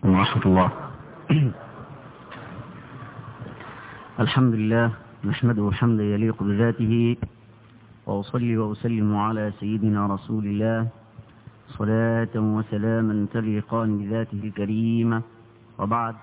ورحمة الله الحمد لله نحمده حمدا يليق بذاته وأصلي وأسلم على سيدنا رسول الله صلاة وسلاما تليقان بذاته الكريمة وبعد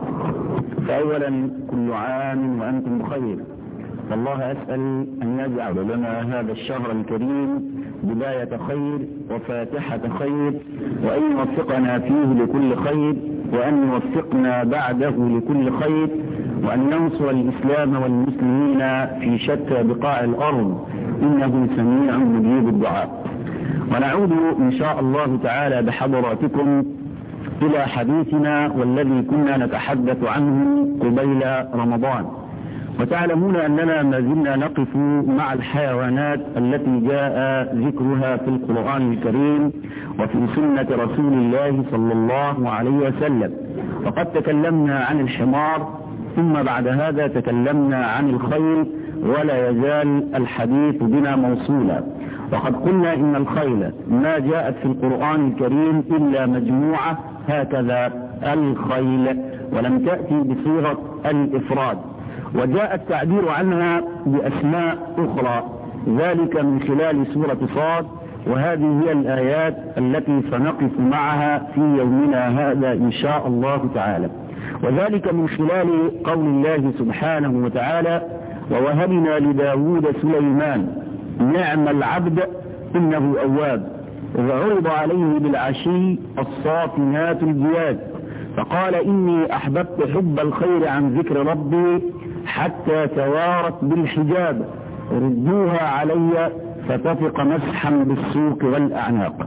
فأولا كل عام وأنتم بخير والله أسأل أن يجعل لنا هذا الشهر الكريم بداية خير وفاتحة خير وأن يوفقنا فيه لكل خير وأن يوفقنا بعده لكل خير وأن ينصر الإسلام والمسلمين في شتى بقاع الأرض إنه سميع مجيب الدعاء ونعود إن شاء الله تعالى بحضراتكم إلى حديثنا والذي كنا نتحدث عنه قبيل رمضان وتعلمون أننا ما زلنا نقف مع الحيوانات التي جاء ذكرها في القرآن الكريم وفي سنة رسول الله صلى الله عليه وسلم وقد تكلمنا عن الحمار ثم بعد هذا تكلمنا عن الخيل ولا يزال الحديث بنا موصولا وقد قلنا إن الخيل ما جاءت في القرآن الكريم إلا مجموعة هكذا الخيل ولم تأتي بصيغة الإفراد وجاء التعبير عنها بأسماء أخرى ذلك من خلال سورة صاد وهذه هي الآيات التي سنقف معها في يومنا هذا إن شاء الله تعالى وذلك من خلال قول الله سبحانه وتعالى ووهبنا لداود سليمان نعم العبد إنه أواب وعرض عليه بالعشي الصافنات الجياد فقال إني أحببت حب الخير عن ذكر ربي حتى توارت بالحجاب ردوها علي فتفق مسحا بالسوق والأعناق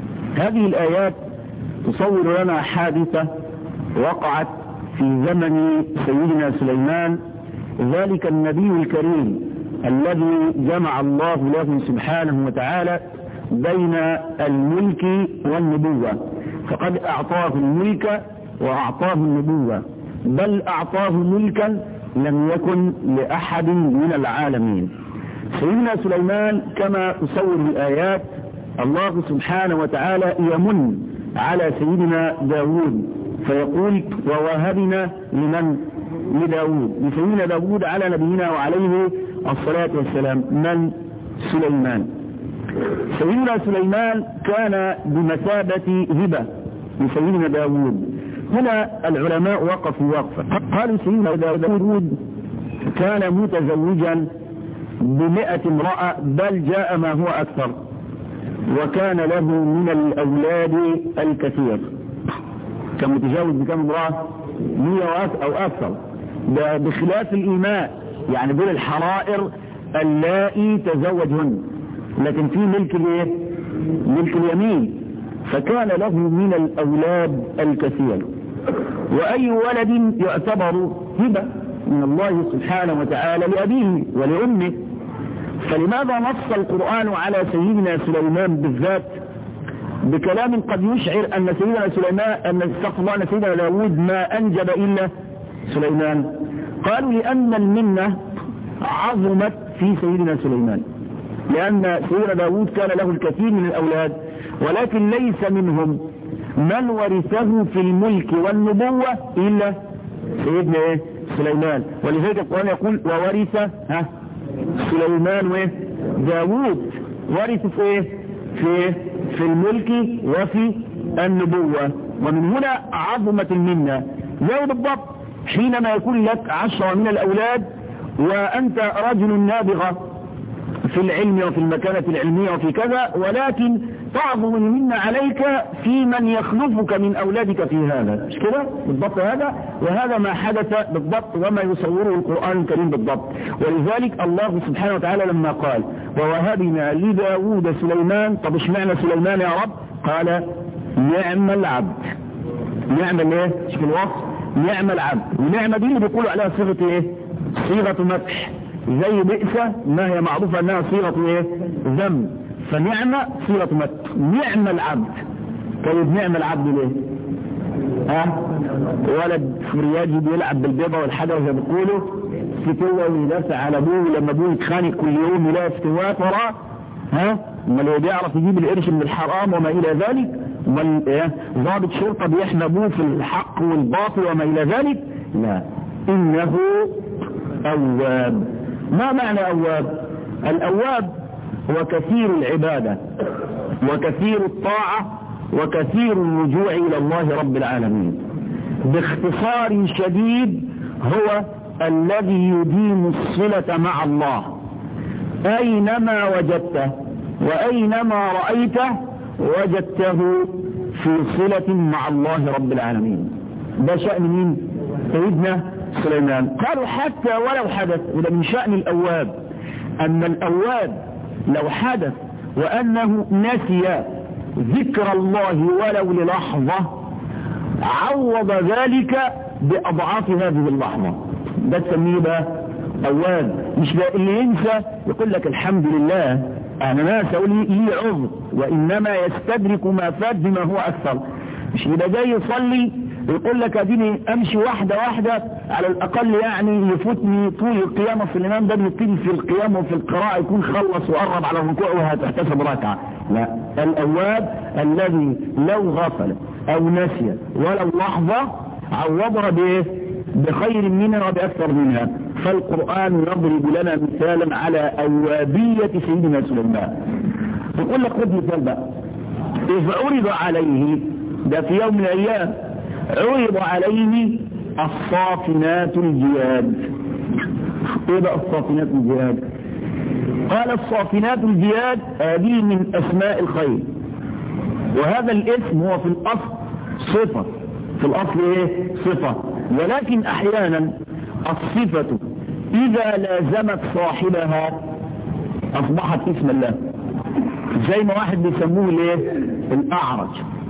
هذه الآيات تصور لنا حادثة وقعت في زمن سيدنا سليمان ذلك النبي الكريم الذي جمع الله له سبحانه وتعالى بين الملك والنبوة فقد أعطاه الملك وأعطاه النبوة بل أعطاه ملكا لم يكن لأحد من العالمين سيدنا سليمان كما تصور الآيات الله سبحانه وتعالى يمن على سيدنا داود فيقول ووهبنا لمن لداود لسيدنا داود على نبينا وعليه الصلاة والسلام من سليمان سيدنا سليمان كان بمثابة هبة لسيدنا داود هنا العلماء وقفوا وقفا قالوا سيدنا داود كان متزوجا بمئة امرأة بل جاء ما هو أكثر وكان له من الأولاد الكثير كان متجاوز بكم امرأة مئة أو أكثر بخلاف الإيماء يعني دول الحرائر اللائي تزوجهن لكن في ملك الايه ملك اليمين فكان له من الأولاد الكثير وأي ولد يعتبر هبة من الله سبحانه وتعالى لأبيه ولأمه فلماذا نص القرآن على سيدنا سليمان بالذات بكلام قد يشعر أن سيدنا سليمان أن استغفر الله أن سيدنا داود ما أنجب إلا سليمان قالوا لأن المنة عظمت في سيدنا سليمان لأن سيدنا داود كان له الكثير من الأولاد ولكن ليس منهم من ورثه في الملك والنبوة إلا سيدنا إيه؟ سليمان ولذلك القرآن يقول وورث ها سليمان وإيه داود ورث في إيه في في الملك وفي النبوة ومن هنا عظمة المنة زي بالضبط حينما يكون لك عشرة من الأولاد وأنت رجل نابغة في العلم وفي المكانة العلمية وفي كذا ولكن تعظم المنة عليك في من يخلفك من أولادك في هذا مش كده بالضبط هذا وهذا ما حدث بالضبط وما يصوره القرآن الكريم بالضبط ولذلك الله سبحانه وتعالى لما قال ووهبنا لداود سليمان طب اشمعنى سليمان يا رب قال نعم العبد نعم الايه شوف الوصف نعم العبد ونعمة دي اللي بيقولوا عليها صيغة ايه صيغة مدح زي بئس ما هي معروفة انها صيغة ايه ذم فنعمة صيغة مدح نعم العبد طيب نعم العبد ليه ها ولد فرياجي بيلعب بالبيضة والحاجة وزي بيقولوا فتوة ويدافع على ابوه لما ابوه يتخانق كل يوم يلاقي فتوات وراه ها اما لو بيعرف يجيب القرش من الحرام وما الى ذلك امال ايه ضابط شرطة بيحمى ابوه في الحق والباطل وما الى ذلك لا انه اواب ما معنى اواب الاواب هو كثير العبادة وكثير الطاعة وكثير الرجوع الى الله رب العالمين باختصار شديد هو الذي يديم الصلة مع الله اينما وجدته واينما رأيته وجدته في صلة مع الله رب العالمين ده شأن مين سيدنا سليمان قالوا حتى ولو حدث وده من شأن الأواب أن الأواب لو حدث وأنه نسي ذكر الله ولو للحظة عوض ذلك بأضعاف هذه اللحظة ده تسميه بقى أواب مش بقى اللي ينسى يقول لك الحمد لله أنا ناس أقول لي عذر وإنما يستدرك ما فات بما هو أكثر مش يبقى جاي يصلي يقول لك اديني امشي واحدة واحدة على الاقل يعني يفوتني طول القيام في الامام ده بيبتدي في القيام وفي القراءة يكون خلص وقرب على الركوع وهتحتسب ركعة لا الاواب الذي لو غفل او نسي ولو لحظة عوضها بايه بخير منها وبأكثر منها فالقرآن يضرب لنا مثالا على أوابية سيدنا سليمان يقول لك خذ مثال بقى إذ عرض عليه ده في يوم من الأيام عرض عليه الصافنات الجياد ايه بقى الصافنات الجياد قال الصافنات الجياد هذه من اسماء الخير وهذا الاسم هو في الاصل صفة في الاصل ايه صفة ولكن احيانا الصفة اذا لازمت صاحبها اصبحت اسم الله زي ما واحد بيسموه الايه الاعرج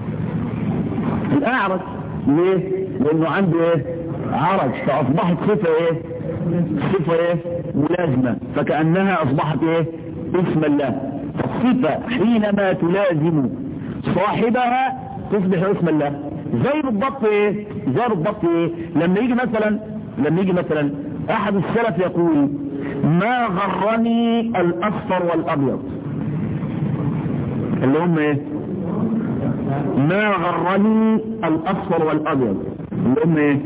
الاعرج ليه لانه عنده ايه عرج فاصبحت صفة ايه صفة ايه ملازمة فكأنها اصبحت ايه اسم الله الصفة حينما تلازم صاحبها تصبح اسم الله زي بالضبط ايه زي بالضبط ايه لما يجي مثلا لما يجي مثلا احد السلف يقول ما غرني الاصفر والابيض اللي هم ايه ما غرني الاصفر والابيض اللي هم ايه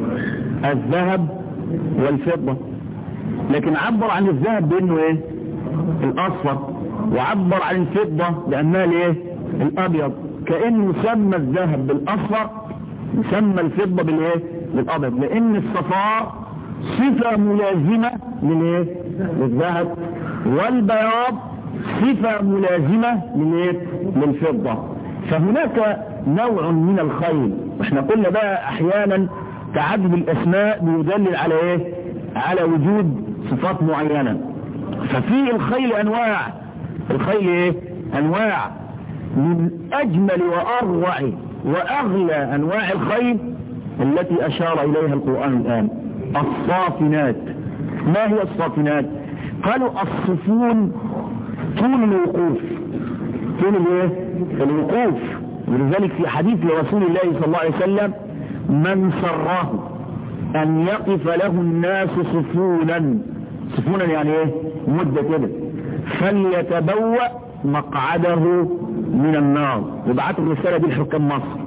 الذهب والفضة لكن عبر عن الذهب بانه ايه الاصفر وعبر عن الفضة لانها الايه الابيض كانه سمى الذهب بالاصفر سمى الفضة بالايه بالابيض لان الصفار صفة ملازمة للايه للذهب والبياض صفة ملازمة للايه للفضة فهناك نوع من الخير واحنا قلنا بقى احيانا تعدد الاسماء بيدلل على ايه على وجود صفات معينة ففي الخيل انواع الخيل ايه انواع من اجمل واروع واغلى انواع الخيل التي اشار اليها القرآن الان الصافنات ما هي الصافنات قالوا الصفون طول الوقوف طول الايه الوقوف ولذلك في حديث لرسول الله صلى الله عليه وسلم من سره ان يقف له الناس صفونا صفونا يعني ايه مدة كده فليتبوأ مقعده من النار وبعتوا الرسالة دي لحكام مصر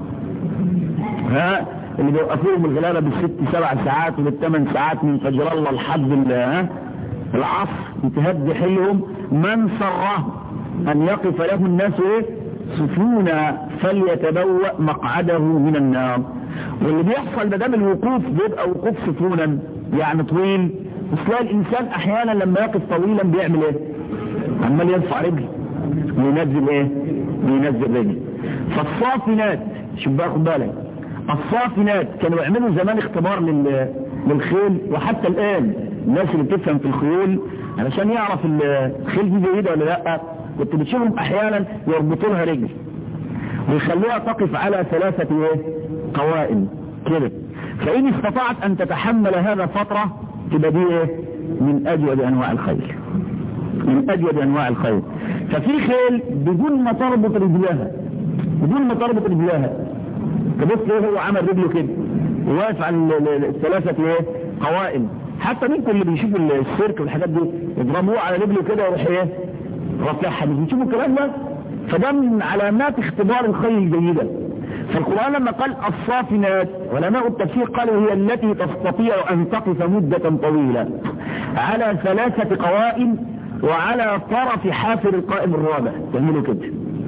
ها اللي بيوقفوهم الغلابة بالست سبع ساعات وبالثمان ساعات من فجر الله لحد ها العصر يتهد حيهم من سره ان يقف له الناس ايه صفونا فليتبوأ مقعده من النار واللي بيحصل ما دام الوقوف بيبقى وقوف صفونا يعني طويل بس تلاقي الانسان احيانا لما يقف طويلا بيعمل ايه عمال يرفع رجل وينزل ايه وينزل رجل فالصافنات شوف بقى خد بالك الصافنات كانوا يعملوا زمان اختبار لل... للخيل وحتى الان الناس اللي بتفهم في الخيول علشان يعرف الخيل دي جيدة ولا لا كنت بتشوفهم احيانا يربطوا لها رجل ويخلوها تقف على ثلاثة ايه قوائم كده فإن استطعت أن تتحمل هذا فترة تبقى دي ايه من أجود أنواع الخيل من أجود أنواع الخيل ففي خيل بدون ما تربط رجلها بدون ما تربط رجلها تبص ايه هو عمل رجله كده وواقف على الثلاثة ايه قوائم حتى منكم اللي بيشوفوا السيرك والحاجات دي يضربوه على رجله كده ويروح ايه رافعها مش بتشوفوا الكلام ده فده من علامات اختبار الخيل الجيدة فالقرآن لما قال الصافنات علماء التفسير قالوا هي التي تستطيع أن تقف مدة طويلة على ثلاثة قوائم وعلى طرف حافر القائم الرابع تعملوا كده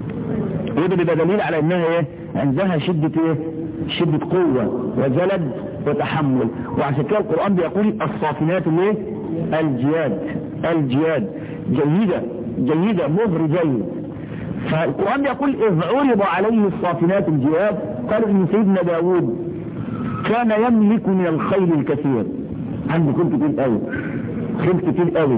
وده بيبقى دليل على انها ايه عندها شدة ايه شدة قوة وجلد وتحمل وعشان كده القرآن بيقول الصافنات الايه الجياد الجياد جيدة جيدة مهر جيد فالقرآن بيقول إذ عرض عليه الصافنات الجياد قال إن سيدنا داود كان يملك من الخيل الكثير عنده خيل كتير قوي خيل كتير قوي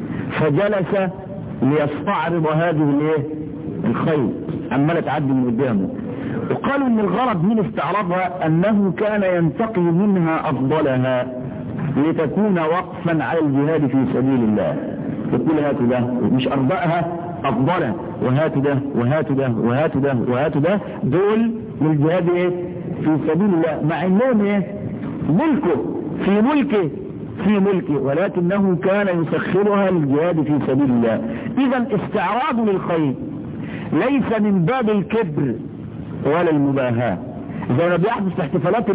فجلس ليستعرض هذه الايه الخيل عماله تعدي من قدامه وقالوا ان الغرض من استعراضها انه كان ينتقي منها افضلها لتكون وقفا على الجهاد في سبيل الله يقول هاتوا ده مش ارضائها افضلها وهاتوا ده وهاتوا ده وهاتوا ده وهاتوا ده دول للجهاد ايه في سبيل الله مع انهم ايه ملكه في ملكه في ملكه ولكنه كان يسخرها للجهاد في سبيل الله اذا استعراض للخير ليس من باب الكبر ولا المباهاة زي ما بيحدث في احتفالات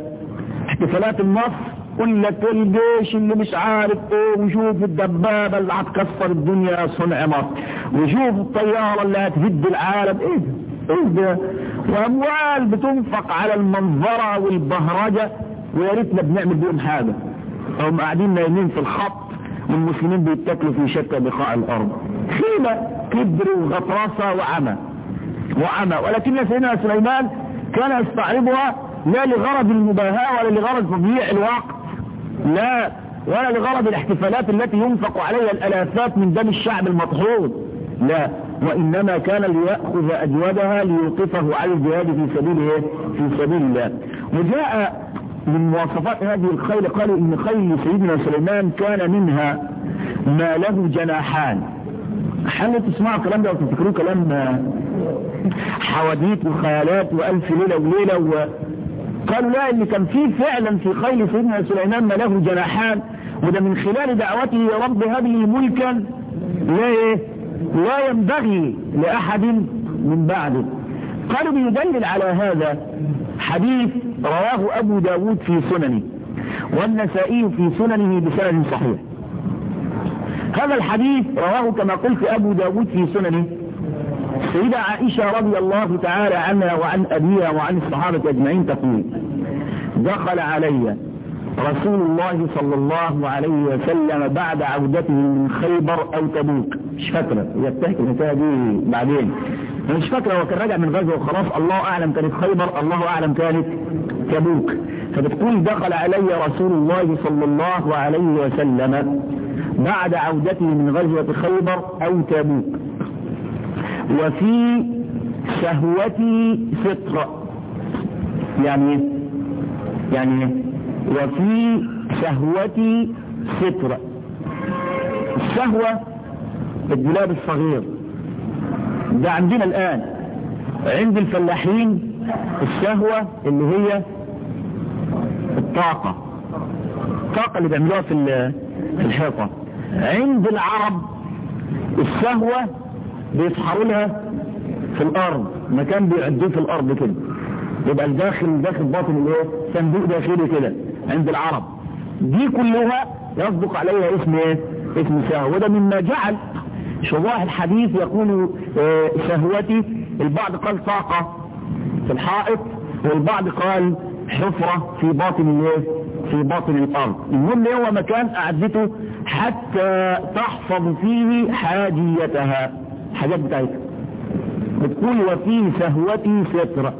احتفالات النصر يقول لك الجيش اللي مش عارف ايه وشوف الدبابة اللي هتكسر الدنيا صنع مصر وشوف الطيارة اللي هتهد العالم ايه ده ايه ده واموال بتنفق على المنظرة والبهرجة ويا ريتنا بنعمل بيهم حاجة هم قاعدين نايمين في الخط والمسلمين بيتاكلوا في شتى بقاع الارض خيمة كبر وغطرسة وعمى وعمى ولكن سيدنا سليمان كان يستعرضها لا لغرض المباهاة ولا لغرض تضييع الوقت لا ولا لغرض الاحتفالات التي ينفق عليها الالافات من دم الشعب المطحون لا وانما كان ليأخذ اجودها ليوقفه على الجهاد في سبيل ايه في سبيل الله وجاء من مواصفات هذه الخيل قالوا ان خيل سيدنا سليمان كان منها ما له جناحان حاولوا تسمعوا الكلام ده وتفتكروه كلام حواديت وخيالات والف ليلة وليلة و... قالوا لا ان كان في فعلا في خيل سيدنا سليمان ما له جناحان وده من خلال دعوته يا رب هب لي ملكا لا ايه لا ينبغي لاحد من بعده قالوا بيدلل على هذا حديث رواه ابو داود في سننه والنسائي في سننه بسند صحيح هذا الحديث رواه كما قلت ابو داود في سننه سيدة عائشة رضي الله تعالى عنها وعن أبيها وعن الصحابة أجمعين تقول دخل علي رسول الله صلى الله عليه وسلم بعد عودته من خيبر أو تبوك مش فاكرة هي بتحكي الحكاية دي بعدين مش فاكرة هو كان راجع من غزوة وخلاص الله أعلم كانت خيبر الله أعلم كانت تبوك فبتقول دخل علي رسول الله صلى الله عليه وسلم بعد عودته من غزوة خيبر أو تبوك وفي شهوتي فطر يعني ايه يعني ايه وفي شهوتي ستر الشهوة الدولاب الصغير ده عندنا الآن عند الفلاحين الشهوة اللي هي الطاقة الطاقة اللي بيعملوها في في الحيطة عند العرب الشهوة بيسحروا لها في الارض مكان بيعدوه في الارض كده يبقى الداخل داخل باطن الايه صندوق داخلي كده عند العرب دي كلها يصدق عليها اسم ايه اسم شهوة وده مما جعل شراح الحديث يقول اه شهوتي البعض قال طاقة في الحائط والبعض قال حفرة في باطن الايه في باطن الارض المهم هو مكان اعدته حتى تحفظ فيه حاجيتها حاجات بتاعتها بتقول وفي سهوتي ستر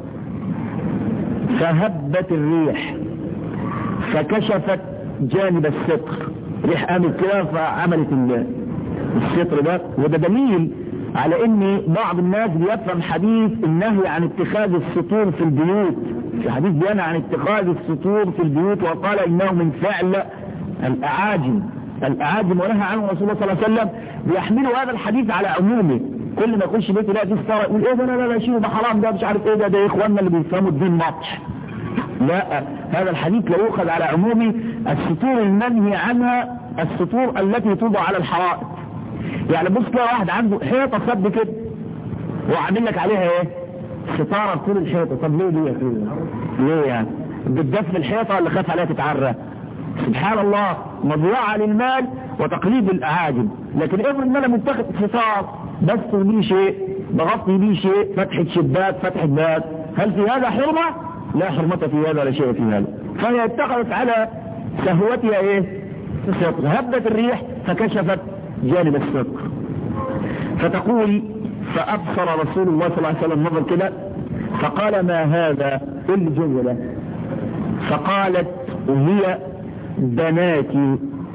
فهبت الريح فكشفت جانب الستر ريح قامت كده فعملت الستر ده وده دليل على ان بعض الناس بيفهم حديث النهي عن اتخاذ السطور في البيوت في حديث بيانا عن اتخاذ السطور في البيوت وقال انه من فعل الاعاجم الاعاجم ونهى عنه رسول الله صلى الله عليه وسلم بيحملوا هذا الحديث على عمومه كل ما يخش بيت يلاقي فيه ستاره يقول ايه ده لا لا لا شيله ده حرام ده مش عارف ايه ده ده اخواننا اللي بيفهموا الدين مطح لا هذا الحديث لا يؤخذ على عمومه السطور المنهي عنها السطور التي توضع على الحرائط يعني بص كده واحد عنده حيطه سد كده وعامل لك عليها ايه ستارة طول الحيطة طب ليه دي يا كده ليه يعني بتدفن الحيطة اللي خاف عليها تتعرى سبحان الله مضيعة للمال وتقليد الأعاجم لكن افرض ان انا متخذ ستار بس بيه شيء بغطي بيه شيء فتحة شباك فتحة باب هل في هذا حرمة لا حرمة في هذا ولا شيء في هذا فهي اتخذت على سهوتها ايه الستر هبت الريح فكشفت جانب الستر فتقول فأبصر رسول الله صلى الله عليه وسلم نظر كده فقال ما هذا اللي جوه ده فقالت هي بناتي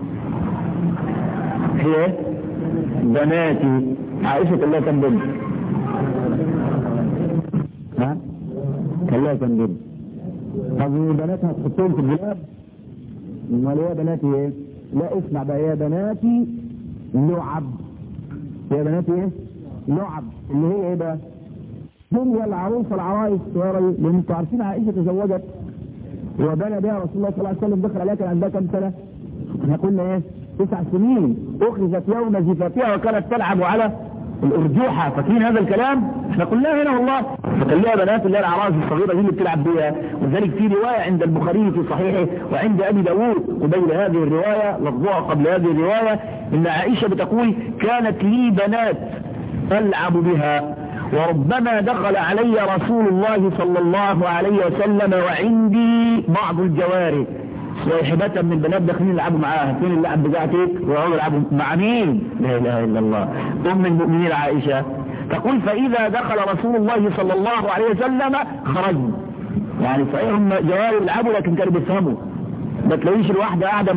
هي بناتي عائشة كان لها كم بنت ها كان لها كم بنت طب بناتها تحطهم في الدولاب امال هي بناتي ايه لا اسمع بقى يا بناتي لعب يا بناتي ايه لعب اللي هي ايه بقى هم هي العروسه العرايس الصغيره دي لان انتوا عارفين عائشه تزوجت وبنى بها رسول الله صلى الله عليه وسلم دخل عليها كان عندها كم سنه؟ احنا قلنا ايه؟ تسع سنين اخذت يوم زفافها وكانت تلعب على الارجوحه فاكرين هذا الكلام؟ احنا قلناه هنا والله فكان لها بنات اللي هي العرايس الصغيره دي اللي بتلعب بيها ولذلك في روايه عند البخاري في صحيحه وعند ابي داوود قبيل هذه الروايه لفظها قبل هذه الروايه ان عائشه بتقول كانت لي بنات العب بها وربما دخل علي رسول الله صلى الله عليه وسلم وعندي بعض الجواري صاحبة من البنات داخلين يلعبوا معاها فين اللعب بتاعتك ويقعدوا يلعبوا مع مين لا اله الا الله ام المؤمنين عائشة تقول فاذا دخل رسول الله صلى الله عليه وسلم خرجنا يعني صحيح هم جواري يلعبوا لكن كانوا بيفهموا ما تلاقيش الواحدة قاعدة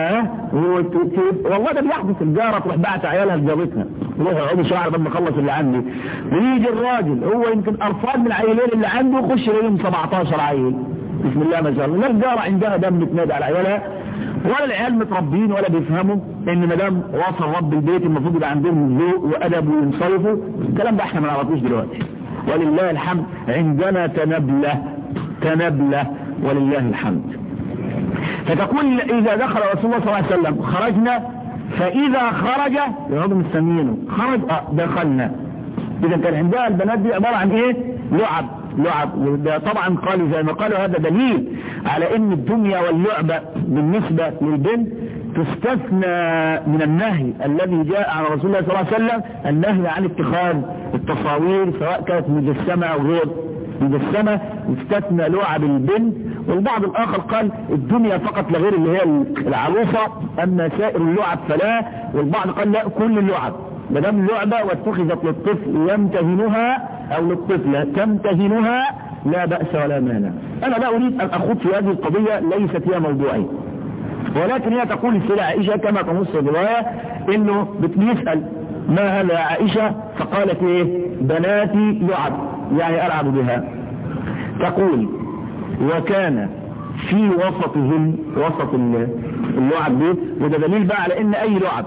والله ده بيحدث الجارة تروح بعت عيالها لجارتها يروح يقعدوا شهر لما اخلص اللي عندي ويجي الراجل هو يمكن قرفان من العيلين اللي عنده يخش يلاقيهم 17 عيل بسم الله ما شاء الله لا الجارة عندها دم بتنادي على عيالها ولا العيال متربين ولا بيفهموا ان ما دام وصل رب البيت المفروض يبقى عندهم ذوق وادب وينصرفوا الكلام ده احنا ما نعرفوش دلوقتي ولله الحمد عندنا تنبله تنبله ولله الحمد فتقول إذا دخل رسول الله صلى الله عليه وسلم خرجنا فإذا خرج يقعدوا مستنيينه خرج آه دخلنا إذا كان عندها البنات دي عبارة عن إيه؟ لعب لعب ده طبعا قالوا زي ما قالوا هذا دليل على ان الدنيا واللعبة بالنسبة للبنت تستثنى من النهي الذي جاء عن رسول الله صلى الله عليه وسلم النهي عن اتخاذ التصاوير سواء كانت مجسمة او غير مجسمة يستثنى لعب البنت والبعض الاخر قال الدنيا فقط لغير اللي هي العروسة اما سائر اللعب فلا والبعض قال لا كل اللعب ما دام لعبة واتخذت للطفل يمتهنها او للطفلة تمتهنها لا بأس ولا مانع انا لا اريد ان اخوض في هذه القضية ليست هي موضوعي ولكن هي تقول السيدة عائشة كما تنص الرواية انه بتسأل ما هذا يا عائشة فقالت ايه بناتي لعب يعني العب بها تقول وكان في وسطهم وسط اللعب دي وده دليل بقى على ان اي لعب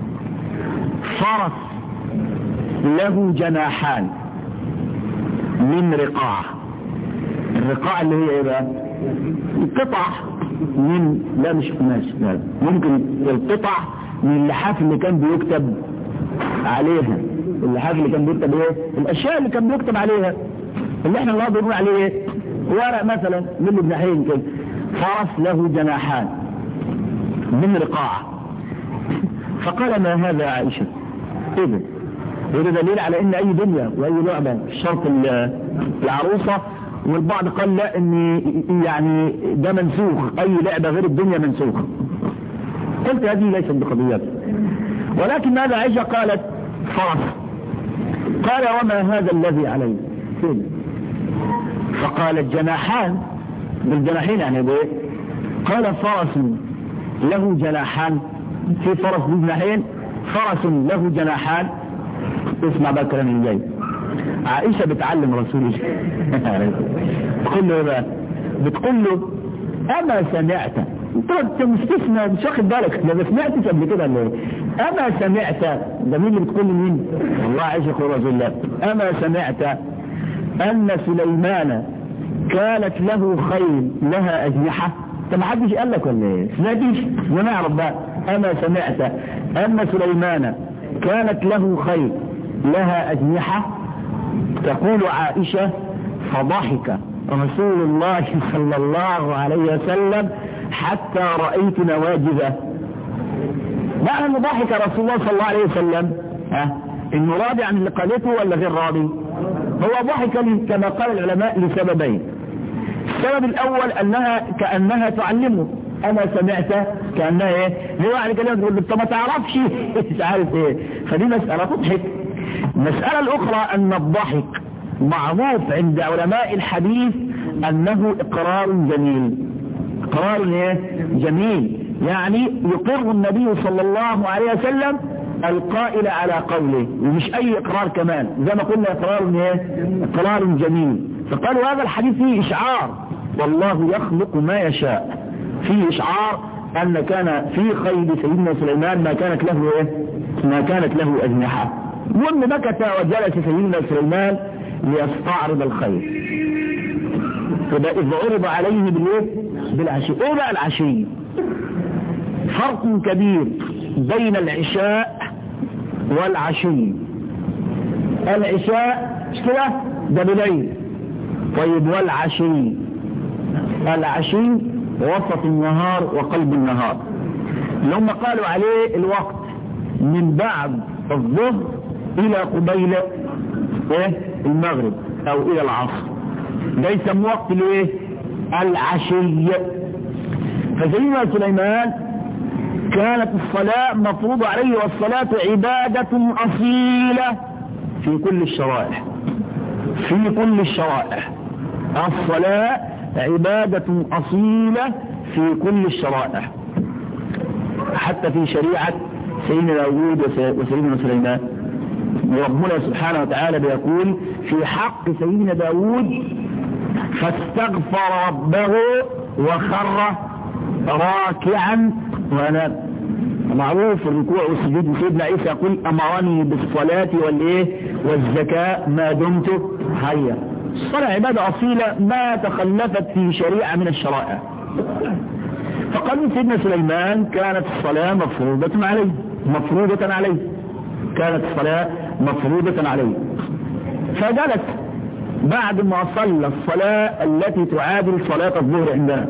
فرس له جناحان من رقاع الرقاع اللي هي ايه بقى القطع من لا مش قماش لا ممكن القطع من اللحاف اللي كان بيكتب عليها اللحاف اللي كان بيكتب ايه الاشياء اللي كان بيكتب عليها اللي احنا النهارده بنقول عليه ايه ورق مثلا من جناحين كده فرس له جناحان من رقاع فقال ما هذا عائشة ايه ده وده دليل على ان اي دنيا واي لعبة شرط العروسة والبعض قال لا ان يعني ده منسوخ اي لعبة غير الدنيا منسوخ قلت هذه ليست بقضيتي ولكن ماذا عائشة قالت فرس قال وما هذا الذي علي كده فقالت جناحان بالجناحين يعني بايه قال فرس له جناحان في فرس له جناحين فرس له جناحان اسمع بقى الكلام اللي جاي عائشة بتعلم رسول الله بتقول له بقى بتقول له اما سمعت انت مستثنى مش واخد بالك ما سمعتش قبل كده ولا ايه اما سمعت ده مين اللي بتقول مين والله عائشة يقول رسول الله اما سمعت ان سليمان كانت له خيل لها اجنحة انت ما حدش قال لك ولا ايه سمعتش ونعرف بقى اما سمعت ان سليمان كانت له خيل لها اجنحة تقول عائشة فضحك رسول الله صلى الله عليه وسلم حتى رأيت نواجذه معنى انه ضحك رسول الله صلى الله عليه وسلم ها انه راضي عن اللي قالته ولا غير راضي هو ضحك كما قال العلماء لسببين السبب الاول انها كانها تعلمه انا سمعت كانها ايه هو يعني كلام تقول انت ما تعرفش مش عارف ايه فدي مساله تضحك المساله الاخرى ان الضحك معروف عند علماء الحديث انه اقرار جميل اقرار ايه جميل يعني يقر النبي صلى الله عليه وسلم القائل على قوله ومش اي اقرار كمان زي ما قلنا اقرار ايه اقرار جميل فقالوا هذا الحديث فيه اشعار والله يخلق ما يشاء فيه اشعار ان كان في خيل سيدنا سليمان ما كانت له ايه ما كانت له اجنحه المهم مكث وجلس سيدنا سليمان ليستعرض الخير فده اذ عرض عليه بالايه بالعشي ايه بقى العشي فرق كبير بين العشاء والعشي العشاء مش كده ده بليل طيب والعشي العشي وسط النهار وقلب النهار اللي هم قالوا عليه الوقت من بعد الظهر الى قبيل ايه المغرب او الى العصر ده يسموه وقت الايه العشي فسيدنا سليمان كانت الصلاة مفروض عليه والصلاة عبادة أصيلة في كل الشرائع في كل الشرائع الصلاة عبادة أصيلة في كل الشرائع حتى في شريعة سيدنا داوود وسيدنا سليمان وربنا سبحانه وتعالى بيقول في حق سيدنا داوود فاستغفر ربه وخر راكعا ونام معروف الركوع والسجود سيدنا عيسى يقول امرني بالصلاة والايه والزكاة ما دمت حيا الصلاة عبادة اصيلة ما تخلفت في شريعة من الشرائع فقال سيدنا سليمان كانت الصلاة مفروضة عليه مفروضة عليه كانت الصلاة مفروضة عليه فجلس بعد ما صلى الصلاة التي تعادل صلاة الظهر عندنا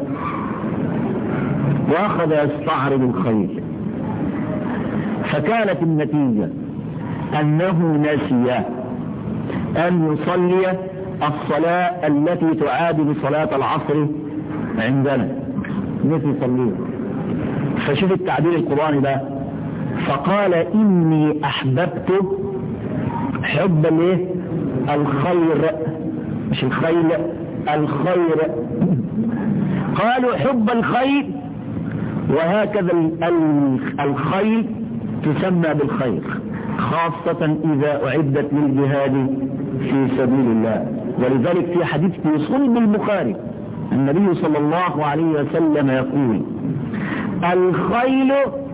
واخذ يستعرض الخير فكانت النتيجة انه نسي ان يصلي الصلاة التي تعادل صلاة العصر عندنا نسي يصليها فشوف التعبير القرآني ده فقال اني احببت حب الايه الخير مش الخيل الخير قالوا حب الخير وهكذا الخيل تسمى بالخير خاصة إذا أعدت للجهاد في سبيل الله ولذلك في حديث في صلب البخاري النبي صلى الله عليه وسلم يقول الخيل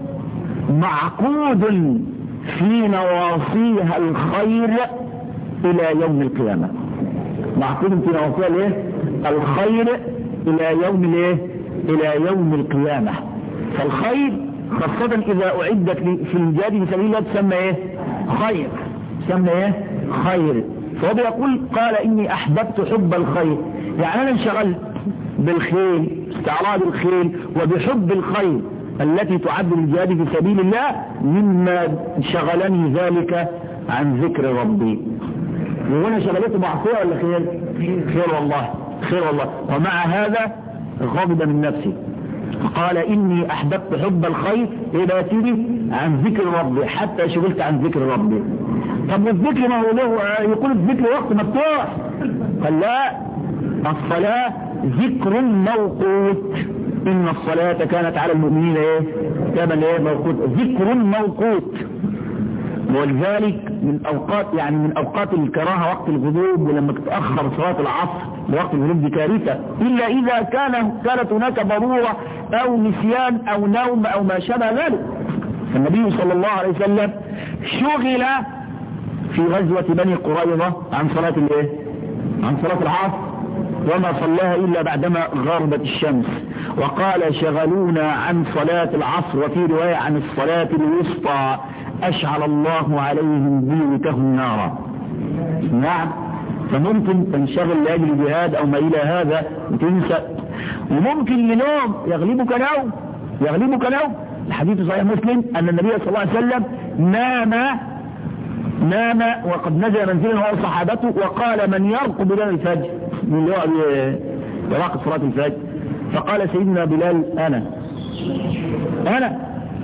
معقود في نواصيها الخير إلى يوم القيامة معقود في نواصيها الايه الخير إلى يوم الايه إلى يوم القيامة فالخير خاصة إذا أعدت في الجهاد في سبيل الله تسمى إيه؟ خير تسمى إيه؟ خير فهو بيقول قال إني أحببت حب الخير يعني أنا انشغلت بالخيل استعراض الخيل وبحب الخير التي تعد للجهاد في سبيل الله مما شغلني ذلك عن ذكر ربي وانا شغلته معصيه ولا خير خير والله خير والله ومع هذا غضب من نفسي قال إني أحببت حب الخير إيه بقى سيدي عن ذكر ربي حتى شغلت عن ذكر ربي طب والذكر ما هو له يقول الذكر وقت مفتوح قال لا الصلاة ذكر موقوت إن الصلاة كانت على المؤمنين إيه كما إيه موقوت ذكر موقوت ولذلك من أوقات يعني من أوقات الكراهة وقت الغروب ولما تتأخر صلاة العصر وقت الغروب دي كارثة إلا إذا كان كانت هناك ضرورة أو نسيان أو نوم أو ما شابه ذلك فالنبي صلى الله عليه وسلم شغل في غزوة بني قريظة عن صلاة الايه عن صلاة العصر وما صلاها إلا بعدما غربت الشمس وقال شغلونا عن صلاة العصر وفي رواية عن الصلاة الوسطى أشعل الله عليهم بيوتهم نارا نعم فممكن تنشغل لأجل جهاد أو ما إلى هذا وتنسى وممكن لنوم يغلبك نوم يغلبك نوم الحديث صحيح مسلم أن النبي صلى الله عليه وسلم نام نام وقد نزل منزلا هو صحابته وقال من يرقب لنا الفجر من اللي هو يراقب صلاة الفجر فقال سيدنا بلال أنا أنا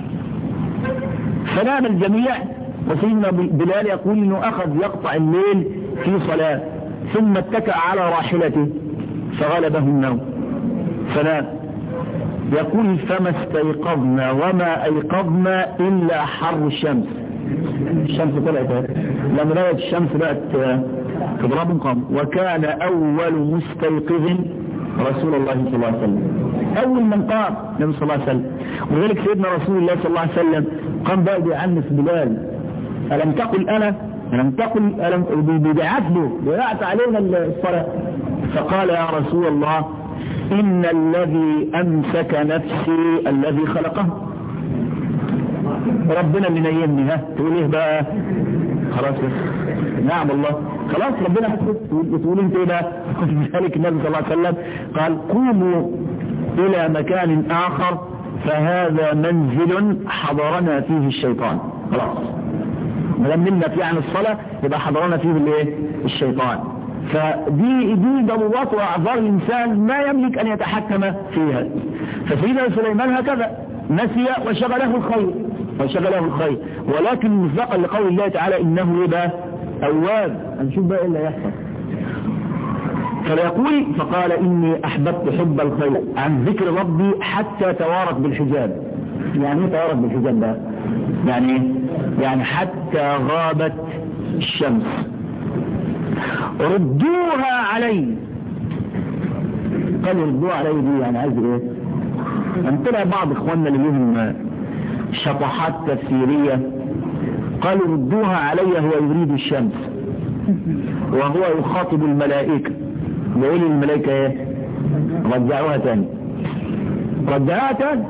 فنام الجميع وسيدنا بلال يقول انه اخذ يقطع الليل في صلاة ثم اتكأ على راحلته فغلبه النوم فنام يقول فما استيقظنا وما ايقظنا الا حر الشمس الشمس طلعت لما رأت الشمس بقت تضرب قام وكان اول مستيقظ رسول الله صلى الله عليه وسلم اول من قام النبي صلى الله عليه وسلم ولذلك سيدنا رسول الله صلى الله عليه وسلم قام بقى بيعنف بلال ألم تقل أنا ألم تقل ألم بيعاتبه بيعت علينا الصلاة فقال يا رسول الله إن الذي أمسك نفسي الذي خلقه ربنا اللي نيمني ها تقول ايه بقى خلاص بس نعم الله خلاص ربنا تقول انت ايه بقى ذلك النبي صلى الله عليه وسلم قال قوموا الى مكان اخر فهذا منزل حضرنا فيه الشيطان خلاص ما دام نمنا فيه عن الصلاة يبقى حضرنا فيه الايه الشيطان فدي دي ضرورات واعذار الانسان ما يملك ان يتحكم فيها فسيدنا سليمان هكذا نسي وشغله الخير وشغله الخير ولكن مصداقا لقول الله تعالى انه يبقى اواب هنشوف بقى ايه اللي هيحصل فيقول فقال اني احببت حب الخير عن ذكر ربي حتى توارت بالحجاب يعني ايه توارت بالحجاب ده يعني يعني حتى غابت الشمس ردوها علي قالوا ردوها علي دي يعني عايز ايه ان طلع بعض اخواننا اللي لهم شطحات تفسيرية قالوا ردوها علي هو يريد الشمس وهو يخاطب الملائكة يقول الملائكة ايه رجعوها تاني رجعوها تاني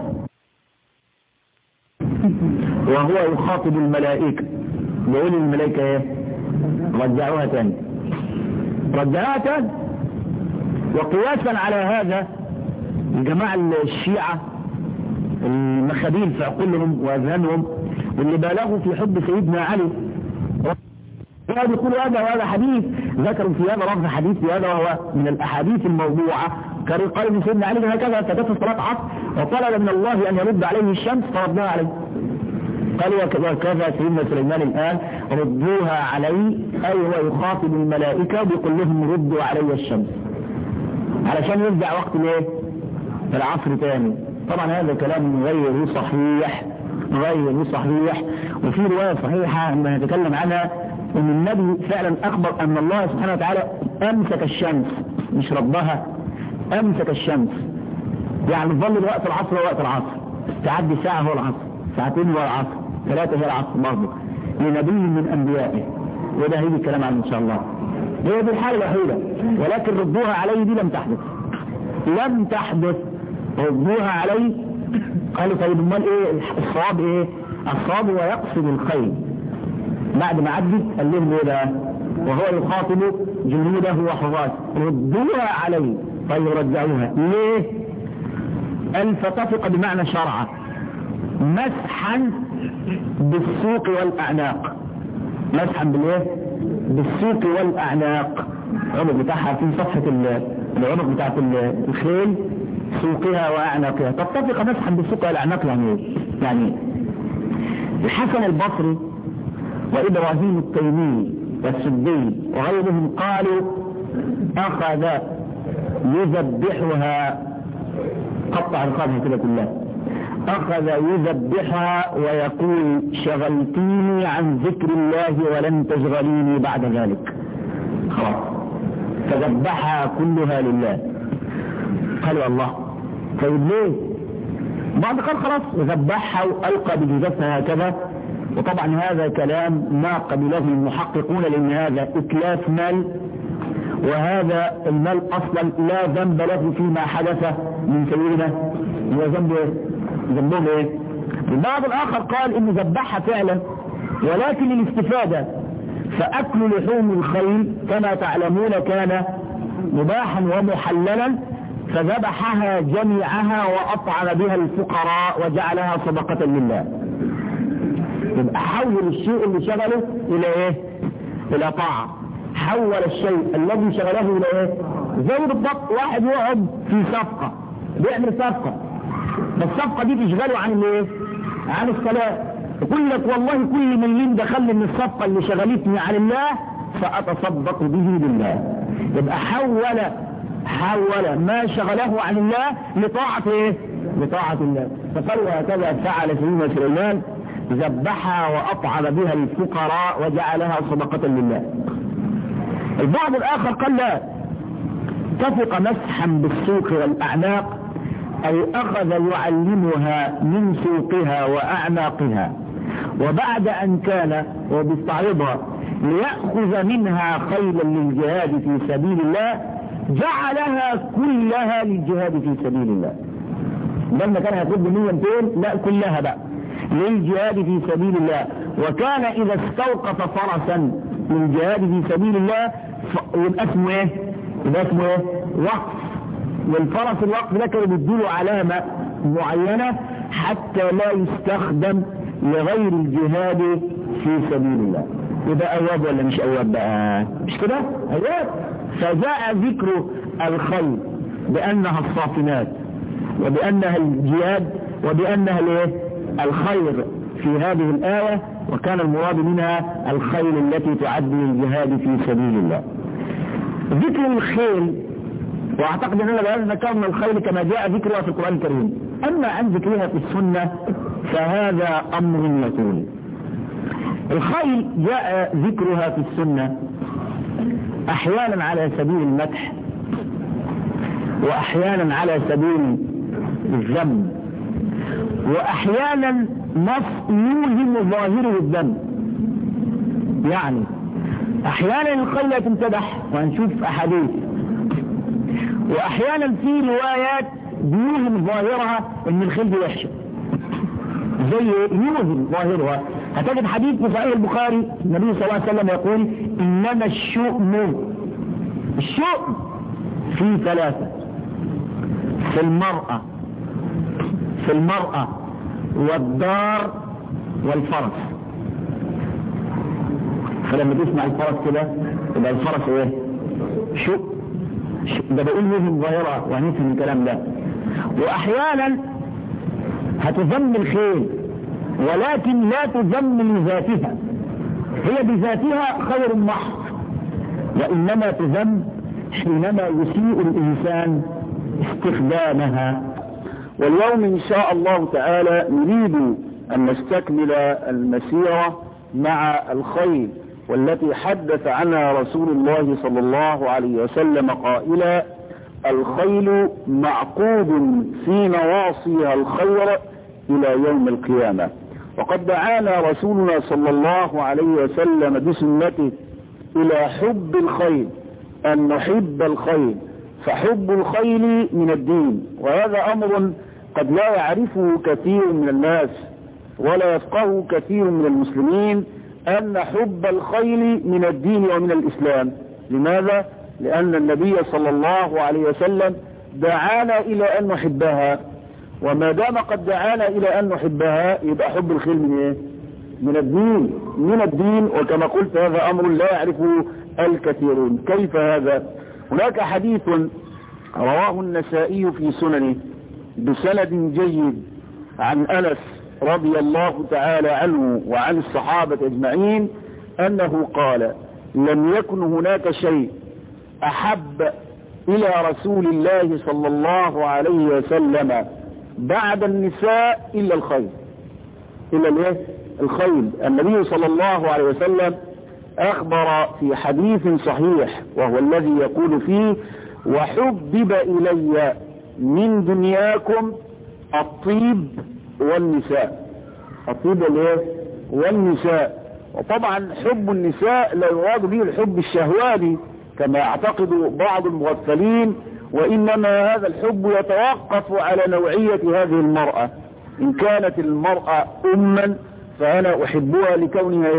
وهو يخاطب الملائكة يقول الملائكة ايه رجعوها تاني رجعوها تاني وقياسا على هذا الجماعة الشيعة المخابيل في عقولهم واذهانهم واللي بالغوا في حب سيدنا علي وقالوا يقولوا هذا وهذا حديث ذكروا في هذا لفظ حديث في هذا وهو من الاحاديث الموضوعه كانوا قالوا ان سيدنا علي هكذا فجت صلاه عصر وطلب من الله ان يرد عليه الشمس فردها عليه قالوا وكذا سيدنا سليمان الآن ردوها علي أي هو يخاطب الملائكة وبيقول لهم ردوا علي الشمس علشان يرجع وقت الايه العصر تاني طبعا هذا كلام غير صحيح غير صحيح وفي رواية صحيحة لما نتكلم عنها ان النبي فعلا اخبر ان الله سبحانه وتعالى امسك الشمس مش ربها امسك الشمس يعني ظل الوقت العصر هو وقت العصر تعدي ساعة هو العصر ساعتين هو العصر ثلاثة هي العصر برضه لنبي من انبيائه وده هيجي الكلام عنه ان شاء الله هي دي الحالة الوحيدة ولكن ردوها علي دي لم تحدث لم تحدث ردوها علي قالوا طيب امال ايه الصواب ايه الصواب هو يقصد الخير بعد ما عدت قال لهم ايه بقى وهو يخاطب جنوده وحراس ردوها علي طيب رجعوها ليه قال فتفق بمعنى شرعا مسحا بالسوق والاعناق مسحا بالايه بالسوق والاعناق العنق بتاعها في صفحة العنق بتاعت الخيل سوقها واعناقها تتفق مسحا بالسوق والاعناق يعني ايه يعني الحسن البصري وابراهيم التيمي والسدي وغيرهم قالوا اخذ يذبحها قطع رقابها كده كلها أخذ يذبحها ويقول شغلتيني عن ذكر الله ولن تشغليني بعد ذلك خلاص فذبحها كلها لله قالوا الله طيب ليه بعد قال خلاص ذبحها وألقى بجزتها هكذا وطبعا هذا كلام ما قبله المحققون لأن هذا إتلاف مال وهذا المال أصلا لا ذنب له فيما حدث من سيدنا هو ذنب ايه ذنبهم ايه البعض الآخر قال إنه ذبحها فعلا ولكن الاستفادة فأكل لحوم الخيل كما تعلمون كان مباحا ومحللا فذبحها جميعها وأطعم بها الفقراء وجعلها صدقة لله يبقى حول الشيء اللي شغله إلى إيه؟ إلى طاعة حول الشيء الذي شغله إلى إيه؟ زي بالضبط واحد يقعد في صفقة بيعمل صفقة بس الصفقة دي تشغله عن الايه؟ عن الصلاة يقول لك والله كل مليم دخل من الصفقة اللي شغلتني عن الله سأتصدق به لله يبقى حول حول ما شغله عن الله لطاعة ايه؟ لطاعة الله فقال وهكذا فعل سيدنا سليمان ذبحها وأطعم بها الفقراء وجعلها صدقة لله البعض الآخر قال لا اتفق مسحا بالسوق والأعناق أي أخذ يعلمها من سوقها وأعناقها وبعد أن كان وبيستعرضها ليأخذ منها خيلا للجهاد في سبيل الله جعلها كلها للجهاد في سبيل الله لما كان هياخد 100 200 لا كلها بقى للجهاد في سبيل الله وكان إذا استوقف فرسا للجهاد في سبيل الله يبقى اسمه ايه؟ يبقى اسمه ايه؟ وقف والفرس الوقف ده كانوا بيديله علامة معينة حتى لا يستخدم لغير الجهاد في سبيل الله يبقى أواب ولا مش أواب بقى مش كده أواب فجاء ذكر الخير بأنها الصافنات وبأنها الجهاد وبأنها الايه الخير في هذه الآية وكان المراد منها الخيل التي تعد للجهاد في سبيل الله ذكر الخيل واعتقد اننا لازم ذكرنا الخيل كما جاء ذكرها في القرآن الكريم اما عن ذكرها في السنة فهذا امر يطول الخيل جاء ذكرها في السنة احيانا على سبيل المدح واحيانا على سبيل الذم واحيانا نص يوهم ظاهره الذم يعني احيانا الخيل تمتدح وهنشوف احاديث واحيانا في روايات بيوهم ظاهرها ان الخيل دي وحشه زي يوهم ظاهرها هتجد حديث في صحيح البخاري النبي صلى الله عليه وسلم يقول انما الشؤم الشؤم في ثلاثة في المرأة في المرأة والدار والفرس فلما تسمع الفرس كده يبقى الفرس ايه شؤم ده بقول وهم ظاهرة وهنفهم الكلام ده واحيانا هتذم الخيل ولكن لا تذم لذاتها هي بذاتها خير محض وانما تذم حينما يسيء الانسان استخدامها واليوم ان شاء الله تعالى نريد ان نستكمل المسيرة مع الخيل والتي حدث عنها رسول الله صلى الله عليه وسلم قائلا الخيل معقود في نواصيها الخير الى يوم القيامة وقد دعانا رسولنا صلى الله عليه وسلم بسنته الى حب الخيل ان نحب الخيل فحب الخيل من الدين وهذا امر قد لا يعرفه كثير من الناس ولا يفقهه كثير من المسلمين أن حب الخيل من الدين ومن الإسلام لماذا؟ لأن النبي صلى الله عليه وسلم دعانا إلى أن نحبها وما دام قد دعانا إلى أن نحبها يبقى حب الخيل من إيه؟ من الدين من الدين وكما قلت هذا أمر لا يعرفه الكثيرون كيف هذا؟ هناك حديث رواه النسائي في سننه بسند جيد عن أنس رضي الله تعالى عنه وعن الصحابة أجمعين أنه قال لم يكن هناك شيء أحب إلى رسول الله صلى الله عليه وسلم بعد النساء إلا الخيل إلا الايه الخيل النبي صلى الله عليه وسلم أخبر في حديث صحيح وهو الذي يقول فيه وحبب إلي من دنياكم الطيب والنساء الطيب والايه والنساء وطبعا حب النساء لا يراد به الحب الشهواني كما يعتقد بعض المغفلين وانما هذا الحب يتوقف على نوعية هذه المرأة ان كانت المرأة اما فانا احبها لكونها ايه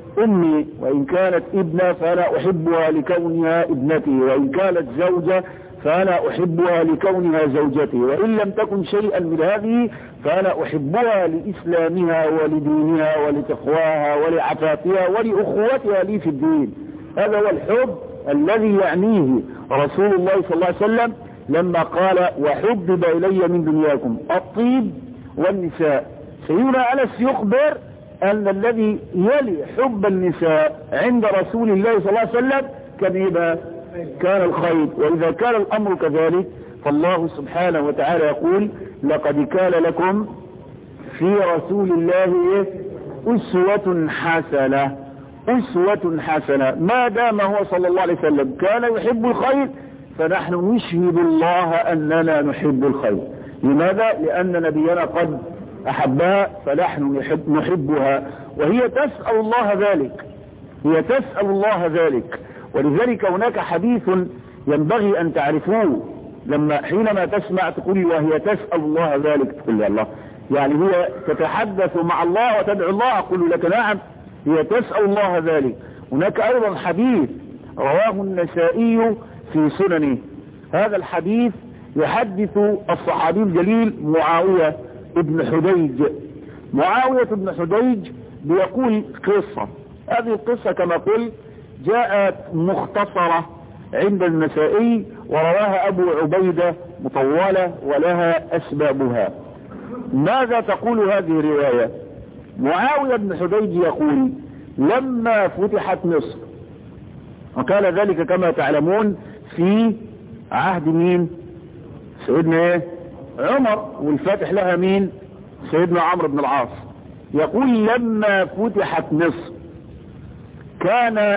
أمي وإن كانت ابنة فأنا أحبها لكونها ابنتي وإن كانت زوجة فأنا أحبها لكونها زوجتي وإن لم تكن شيئا من هذه فأنا أحبها لإسلامها ولدينها ولتقواها ولعفافها ولأخوتها لي في الدين هذا هو الحب الذي يعنيه رسول الله صلى الله عليه وسلم لما قال وحبب إلي من دنياكم الطيب والنساء سيدنا أنس يخبر أن الذي يلي حب النساء عند رسول الله صلى الله عليه وسلم كان يبقى كان الخير وإذا كان الأمر كذلك فالله سبحانه وتعالى يقول لقد كان لكم في رسول الله أسوة حسنة أسوة حسنة ما دام هو صلى الله عليه وسلم كان يحب الخير فنحن نشهد الله أننا نحب الخير لماذا؟ لأن نبينا قد أحبها فنحن نحب نحبها وهي تسأل الله ذلك هي تسأل الله ذلك ولذلك هناك حديث ينبغي أن تعرفوه لما حينما تسمع تقول وهي تسأل الله ذلك تقول يا الله يعني هي تتحدث مع الله وتدعو الله أقول لك نعم هي تسأل الله ذلك هناك أيضا حديث رواه النسائي في سننه هذا الحديث يحدث الصحابي الجليل معاوية ابن حديج معاوية ابن حديج بيقول قصة هذه القصة كما قلت جاءت مختصرة عند النسائي ورواها أبو عبيدة مطولة ولها أسبابها ماذا تقول هذه الرواية معاوية بن حديج يقول لما فتحت مصر وكان ذلك كما تعلمون في عهد مين سيدنا ايه عمر والفاتح لها مين سيدنا عمرو بن العاص يقول لما فتحت مصر كان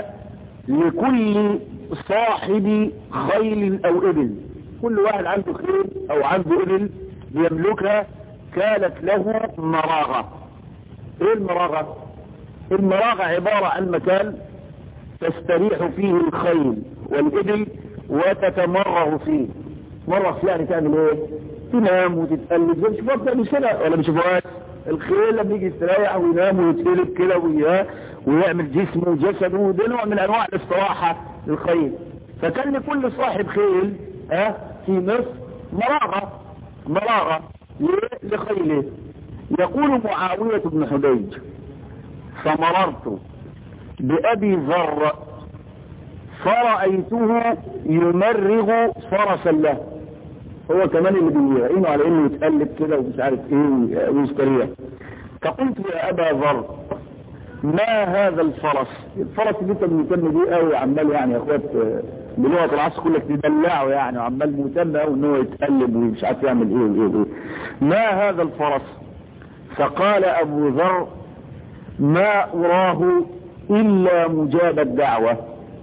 لكل صاحب خيل او ابل كل واحد عنده خيل او عنده ابل بيملكها كانت له مراغة ايه المراغة المراغة عبارة عن مكان تستريح فيه الخيل والابل وتتمرغ فيه مرغ فيه يعني تعمل ايه تنام وتتقلب زي شوفوا بتعمل كده ولا مش شوفوهاش الخيل لما يجي يستريح وينام ويتقلب كده وياه ويعمل جسمه وجسده وده نوع من انواع الاستراحة للخيل فكان لكل صاحب خيل اه في مصر مراغة مراغة لخيله يقول معاوية بن حديج فمررت بأبي ذر فرأيته يمرغ فرسا له هو كمان اللي بيعينه على انه يتقلب كده ومش عارف ايه ويستريح فقلت يا ابا ذر ما هذا الفرس الفرس اللي انت مهتم بيه قوي عمال يعني يا اخوات بلغه العصر كلك تدلعه يعني وعمال مهتم قوي ان هو يتقلب ومش عارف يعمل ايه وايه وايه ما هذا الفرس فقال ابو ذر ما اراه الا مجاب الدعوه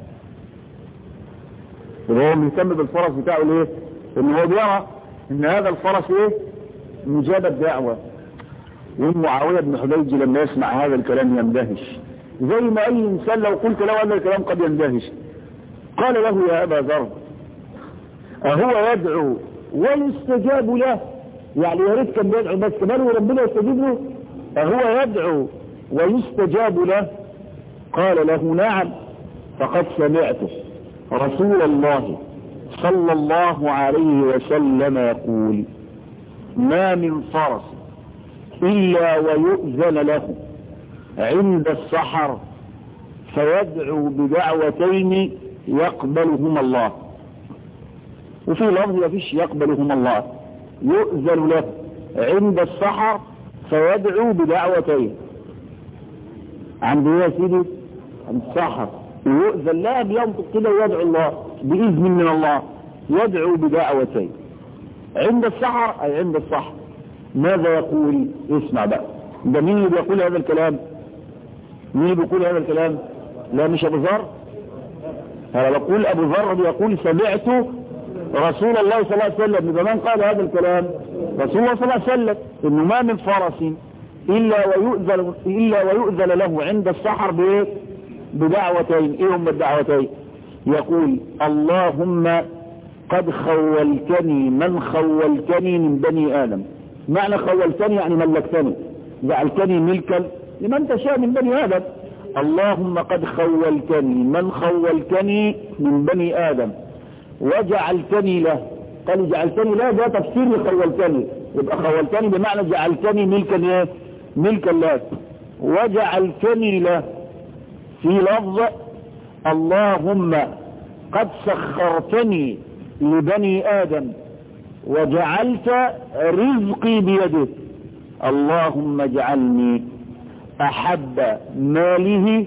هو مهتم بالفرس بتاعه ليه ان هو بيرى ان هذا الفرس ايه مجاب الدعوه ومعاوية بن حديج لما يسمع هذا الكلام يندهش زي ما اي انسان لو قلت له هذا الكلام قد يندهش قال له يا ابا ذر اهو يدعو ويستجاب له يعني يا ريت كان بيدعو بس كمان وربنا يستجيب له اهو يدعو ويستجاب له قال له نعم فقد سمعته رسول الله صلى الله عليه وسلم يقول ما من فرس إلا ويؤذن له عند السحر فيدعو بدعوتين يقبلهما الله وفي لفظ مفيش يقبلهما الله يؤذن له عند السحر فيدعو بدعوتين عند ايه يا سيدي عند السحر ويؤذن لا بينطق كده ويدعو الله بإذن من الله يدعو بدعوتين عند السحر أي عند السحر ماذا يقول اسمع بقى ده مين اللي بيقول هذا الكلام مين اللي بيقول هذا الكلام لا مش ابو ذر انا بقول ابو ذر بيقول سمعت رسول الله صلى الله عليه وسلم من زمان قال هذا الكلام رسول الله صلى الله عليه وسلم انه ما من فرس الا ويؤذن الا ويؤذن له عند السحر بايه بدعوتين ايه هم الدعوتين يقول اللهم قد خولتني من خولتني من بني ادم معنى خولتني يعني ملكتني جعلتني ملكا لمن تشاء من بني ادم اللهم قد خولتني من خولتني من بني آدم وجعلتني له قال جعلتني له ده تفسير لخولتني يبقى خولتني بمعنى جعلتني ملكا ايه ملكا لك وجعلتني له في لفظ اللهم قد سخرتني لبني آدم وجعلت رزقي بيدك اللهم اجعلني أحب ماله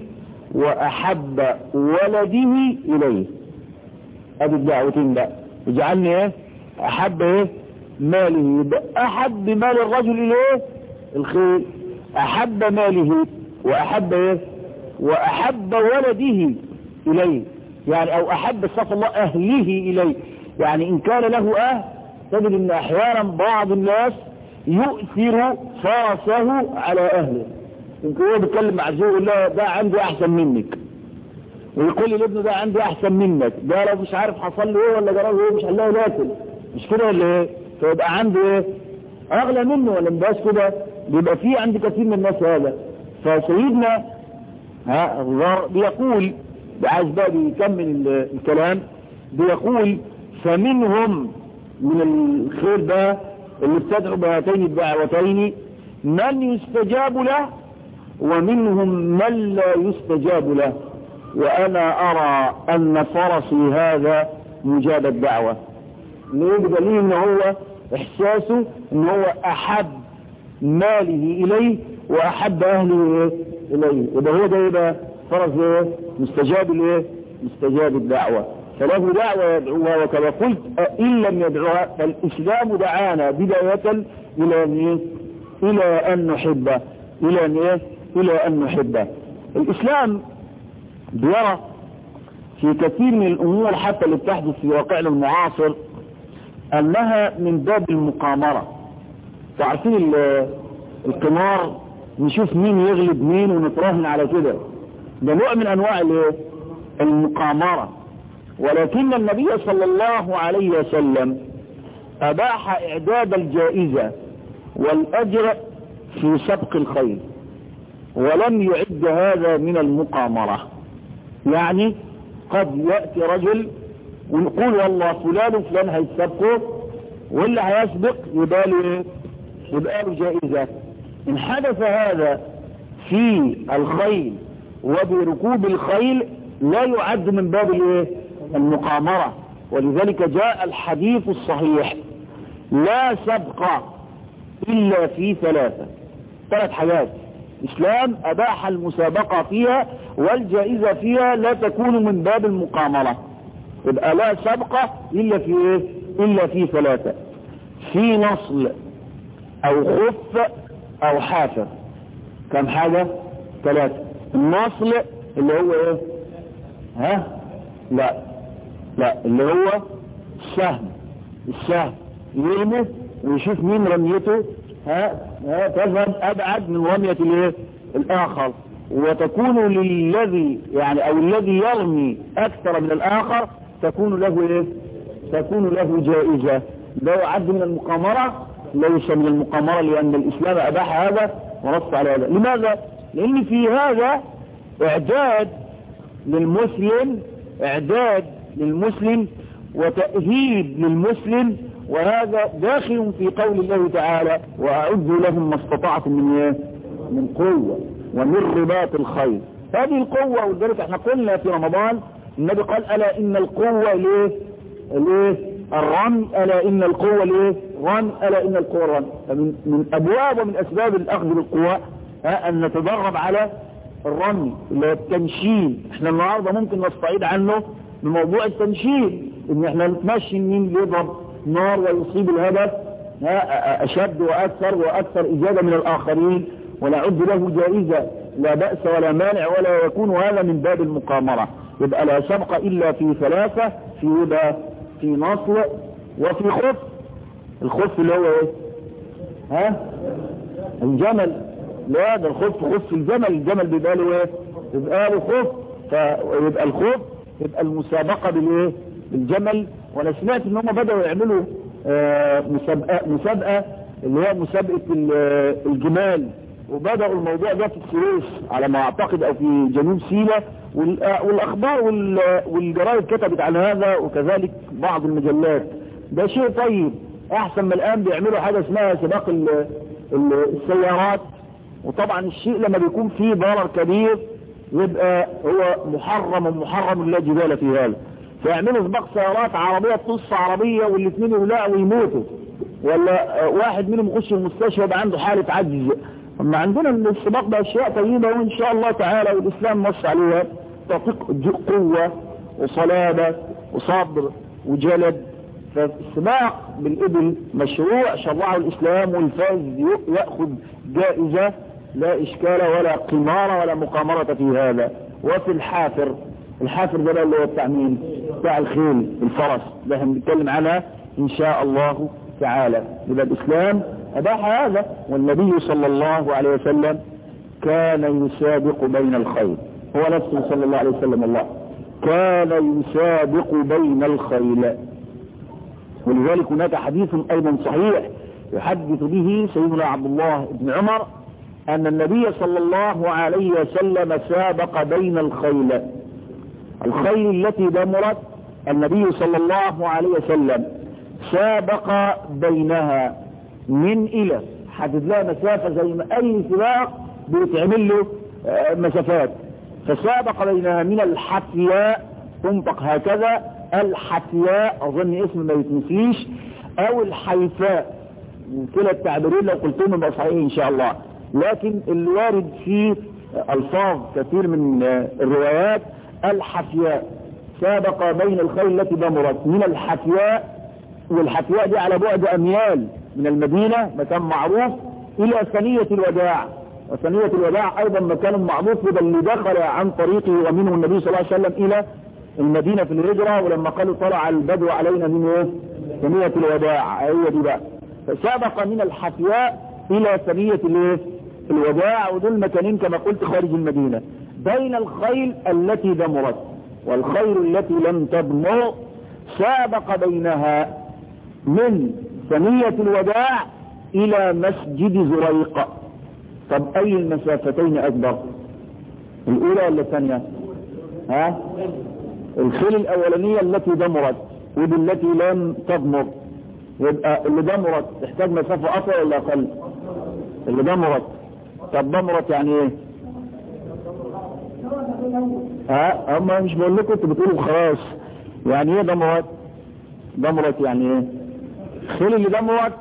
وأحب ولده إليه أدي الدعوتين بقى اجعلني ايه أحب ايه ماله يبقى أحب مال الرجل إليه الخير أحب ماله وأحب ايه وأحب ولده إليه يعني أو أحب استغفر الله أهله إليه يعني إن كان له أهل تجد أن أحيانا بعض الناس يؤثر فرسه على أهله يمكن هو بيتكلم مع زوجه يقول له ده عندي أحسن منك ويقول لي لابنه ده عندي أحسن منك ده لو مش عارف حصل له إيه ولا جرى له إيه مش هنلاقي ياكل مش كده ولا إيه فيبقى عنده إيه أغلى منه ولا مبقاش كده بيبقى في عند كثير من الناس هذا فسيدنا ها بيقول عايز بقى بيكمل الكلام بيقول فمنهم من الخير بقى اللي بتدعو بهاتين الدعوتين من يستجاب له ومنهم من لا يستجاب له وأنا أرى أن فرسي هذا مجاب الدعوة ليه بدليل ان هو احساسه ان هو احب ماله اليه واحب اهله اليه يبقى هو ده يبقى فرس ايه مستجاب الايه مستجاب الدعوة فله دعوة يدعوها وكما قلت ان لم يدعوها فالاسلام دعانا بداية الى ان ايه الى ان نحبه الى ان ايه الى ان نحبه الاسلام بيرى في كثير من الامور حتى اللي بتحدث في واقعنا المعاصر انها من باب المقامرة تعرفين القمار نشوف مين يغلب مين ونتراهن على كده ده نوع من انواع المقامرة ولكن النبي صلى الله عليه وسلم اباح اعداد الجائزة والاجر في سبق الخير ولم يعد هذا من المقامرة يعني قد يأتي رجل ونقول والله فلان وفلان هيسبقه واللي هيسبق يبقى له يبقى له جائزة ان حدث هذا في الخيل وبركوب الخيل لا يعد من باب الايه المقامرة ولذلك جاء الحديث الصحيح لا سبق الا في ثلاثة ثلاث حاجات الاسلام اباح المسابقة فيها والجائزة فيها لا تكون من باب المقامرة يبقى لا سبق الا في ايه الا في ثلاثة في نصل او خف او حافر كم حاجة ثلاثة النصل اللي هو ايه ها لا لا اللي هو السهم السهم يرمي ويشوف مين رميته ها, ها تذهب ابعد من رمية الايه الاخر وتكون للذي يعني او الذي يرمي اكثر من الاخر تكون له ايه تكون له جائزة لا يعد من المقامرة ليس من المقامرة لان الاسلام اباح هذا ونص على هذا لماذا لان في هذا اعداد للمسلم اعداد للمسلم وتأهيب للمسلم وهذا داخل في قول الله تعالى واعدوا لهم ما استطعتم من ايه من قوة ومن رباط الخير هذه القوة ولذلك احنا قلنا في رمضان النبي قال الا ان القوة ليه ليه الرمي الا ان القوة ليه رمي الا ان القوة الرمي فمن من ابواب ومن اسباب الاخذ بالقوة ان نتدرب على الرمي اللي هو التنشيل احنا النهاردة ممكن نستعيد عنه بموضوع التنشيل ان احنا نتمشي مين يضرب نار ويصيب الهدف اشد واكثر واكثر اجابة من الاخرين ونعد له جائزة لا بأس ولا مانع ولا يكون هذا من باب المقامرة يبقى لا سبق الا في ثلاثة في يبقى في نصر وفي خف الخف اللي هو ايه ها الجمل لا ده الخف خف الجمل الجمل بيبقى له ايه يبقى له خف فيبقى الخف يبقى المسابقة بالايه بالجمل وانا سمعت ان هم بدأوا يعملوا آه مسابقة, مسابقة اللي هي مسابقة الجمال وبدأوا الموضوع ده في السويس على ما اعتقد او في جنوب سيناء والاخبار والجرائد كتبت عن هذا وكذلك بعض المجلات ده شيء طيب احسن من الان بيعملوا حاجة اسمها سباق السيارات وطبعا الشيء لما بيكون فيه ضرر كبير يبقى هو محرم محرم لا جدال في هذا فيعملوا سباق سيارات عربية تص عربية والاثنين يولعوا ويموتوا ولا واحد منهم يخش المستشفى يبقى عنده حالة عجز اما عندنا السباق ده اشياء طيبة وان شاء الله تعالى والاسلام نص عليها تعطيك قوة وصلابة وصبر وجلد فالسباق بالابل مشروع شرعه الاسلام والفائز يأخذ جائزة لا اشكال ولا قمار ولا مقامرة في هذا وفي الحافر الحافر ده اللي هو بتاع مين بتاع الخيل الفرس ده هنتكلم عنها ان شاء الله تعالى يبقى الاسلام اباح هذا والنبي صلى الله عليه وسلم كان يسابق بين الخيل هو نفسه صلى الله عليه وسلم الله كان يسابق بين الخيل ولذلك هناك حديث ايضا صحيح يحدث به سيدنا عبد الله بن عمر ان النبي صلى الله عليه وسلم سابق بين الخيل الخيل التي دمرت النبي صلى الله عليه وسلم سابق بينها من الى حدد لها مسافة زي ما اي سباق بيتعمل له مسافات فسابق بينها من الحفياء تنطق هكذا الحفياء اظن اسم ما يتنسيش او الحيفاء كلا التعبيرين لو قلتهم يبقى صحيح ان شاء الله لكن الوارد في الفاظ كثير من الروايات الحفياء سابق بين الخيل التي دمرت من الحفياء والحفياء دي على بعد اميال من المدينة مكان معروف الى ثانية الوداع وثانية الوداع ايضا مكان معروف وده اللي دخل عن طريقه ومنه النبي صلى الله عليه وسلم الى المدينة في الهجرة ولما قالوا طلع البدو علينا من ايه ثانية الوداع هي دي بقى فسابق من الحفياء الى ثانية الايه الوداع ودول مكانين كما قلت خارج المدينة بين الخيل التي دمرت والخيل التي لم تدمر سابق بينها من ثنية الوداع الى مسجد زريق طب اي المسافتين اكبر الاولى ولا الثانية ها الخيل الاولانية التي دمرت ودي التي لم تدمر يبقى اللي دمرت تحتاج مسافة اطول ولا اقل اللي دمرت طب دمرت يعني ايه ها اما مش بقول لكم انتوا بتقولوا خلاص يعني ايه دمرت دمرت يعني ايه خيل اللي دمرت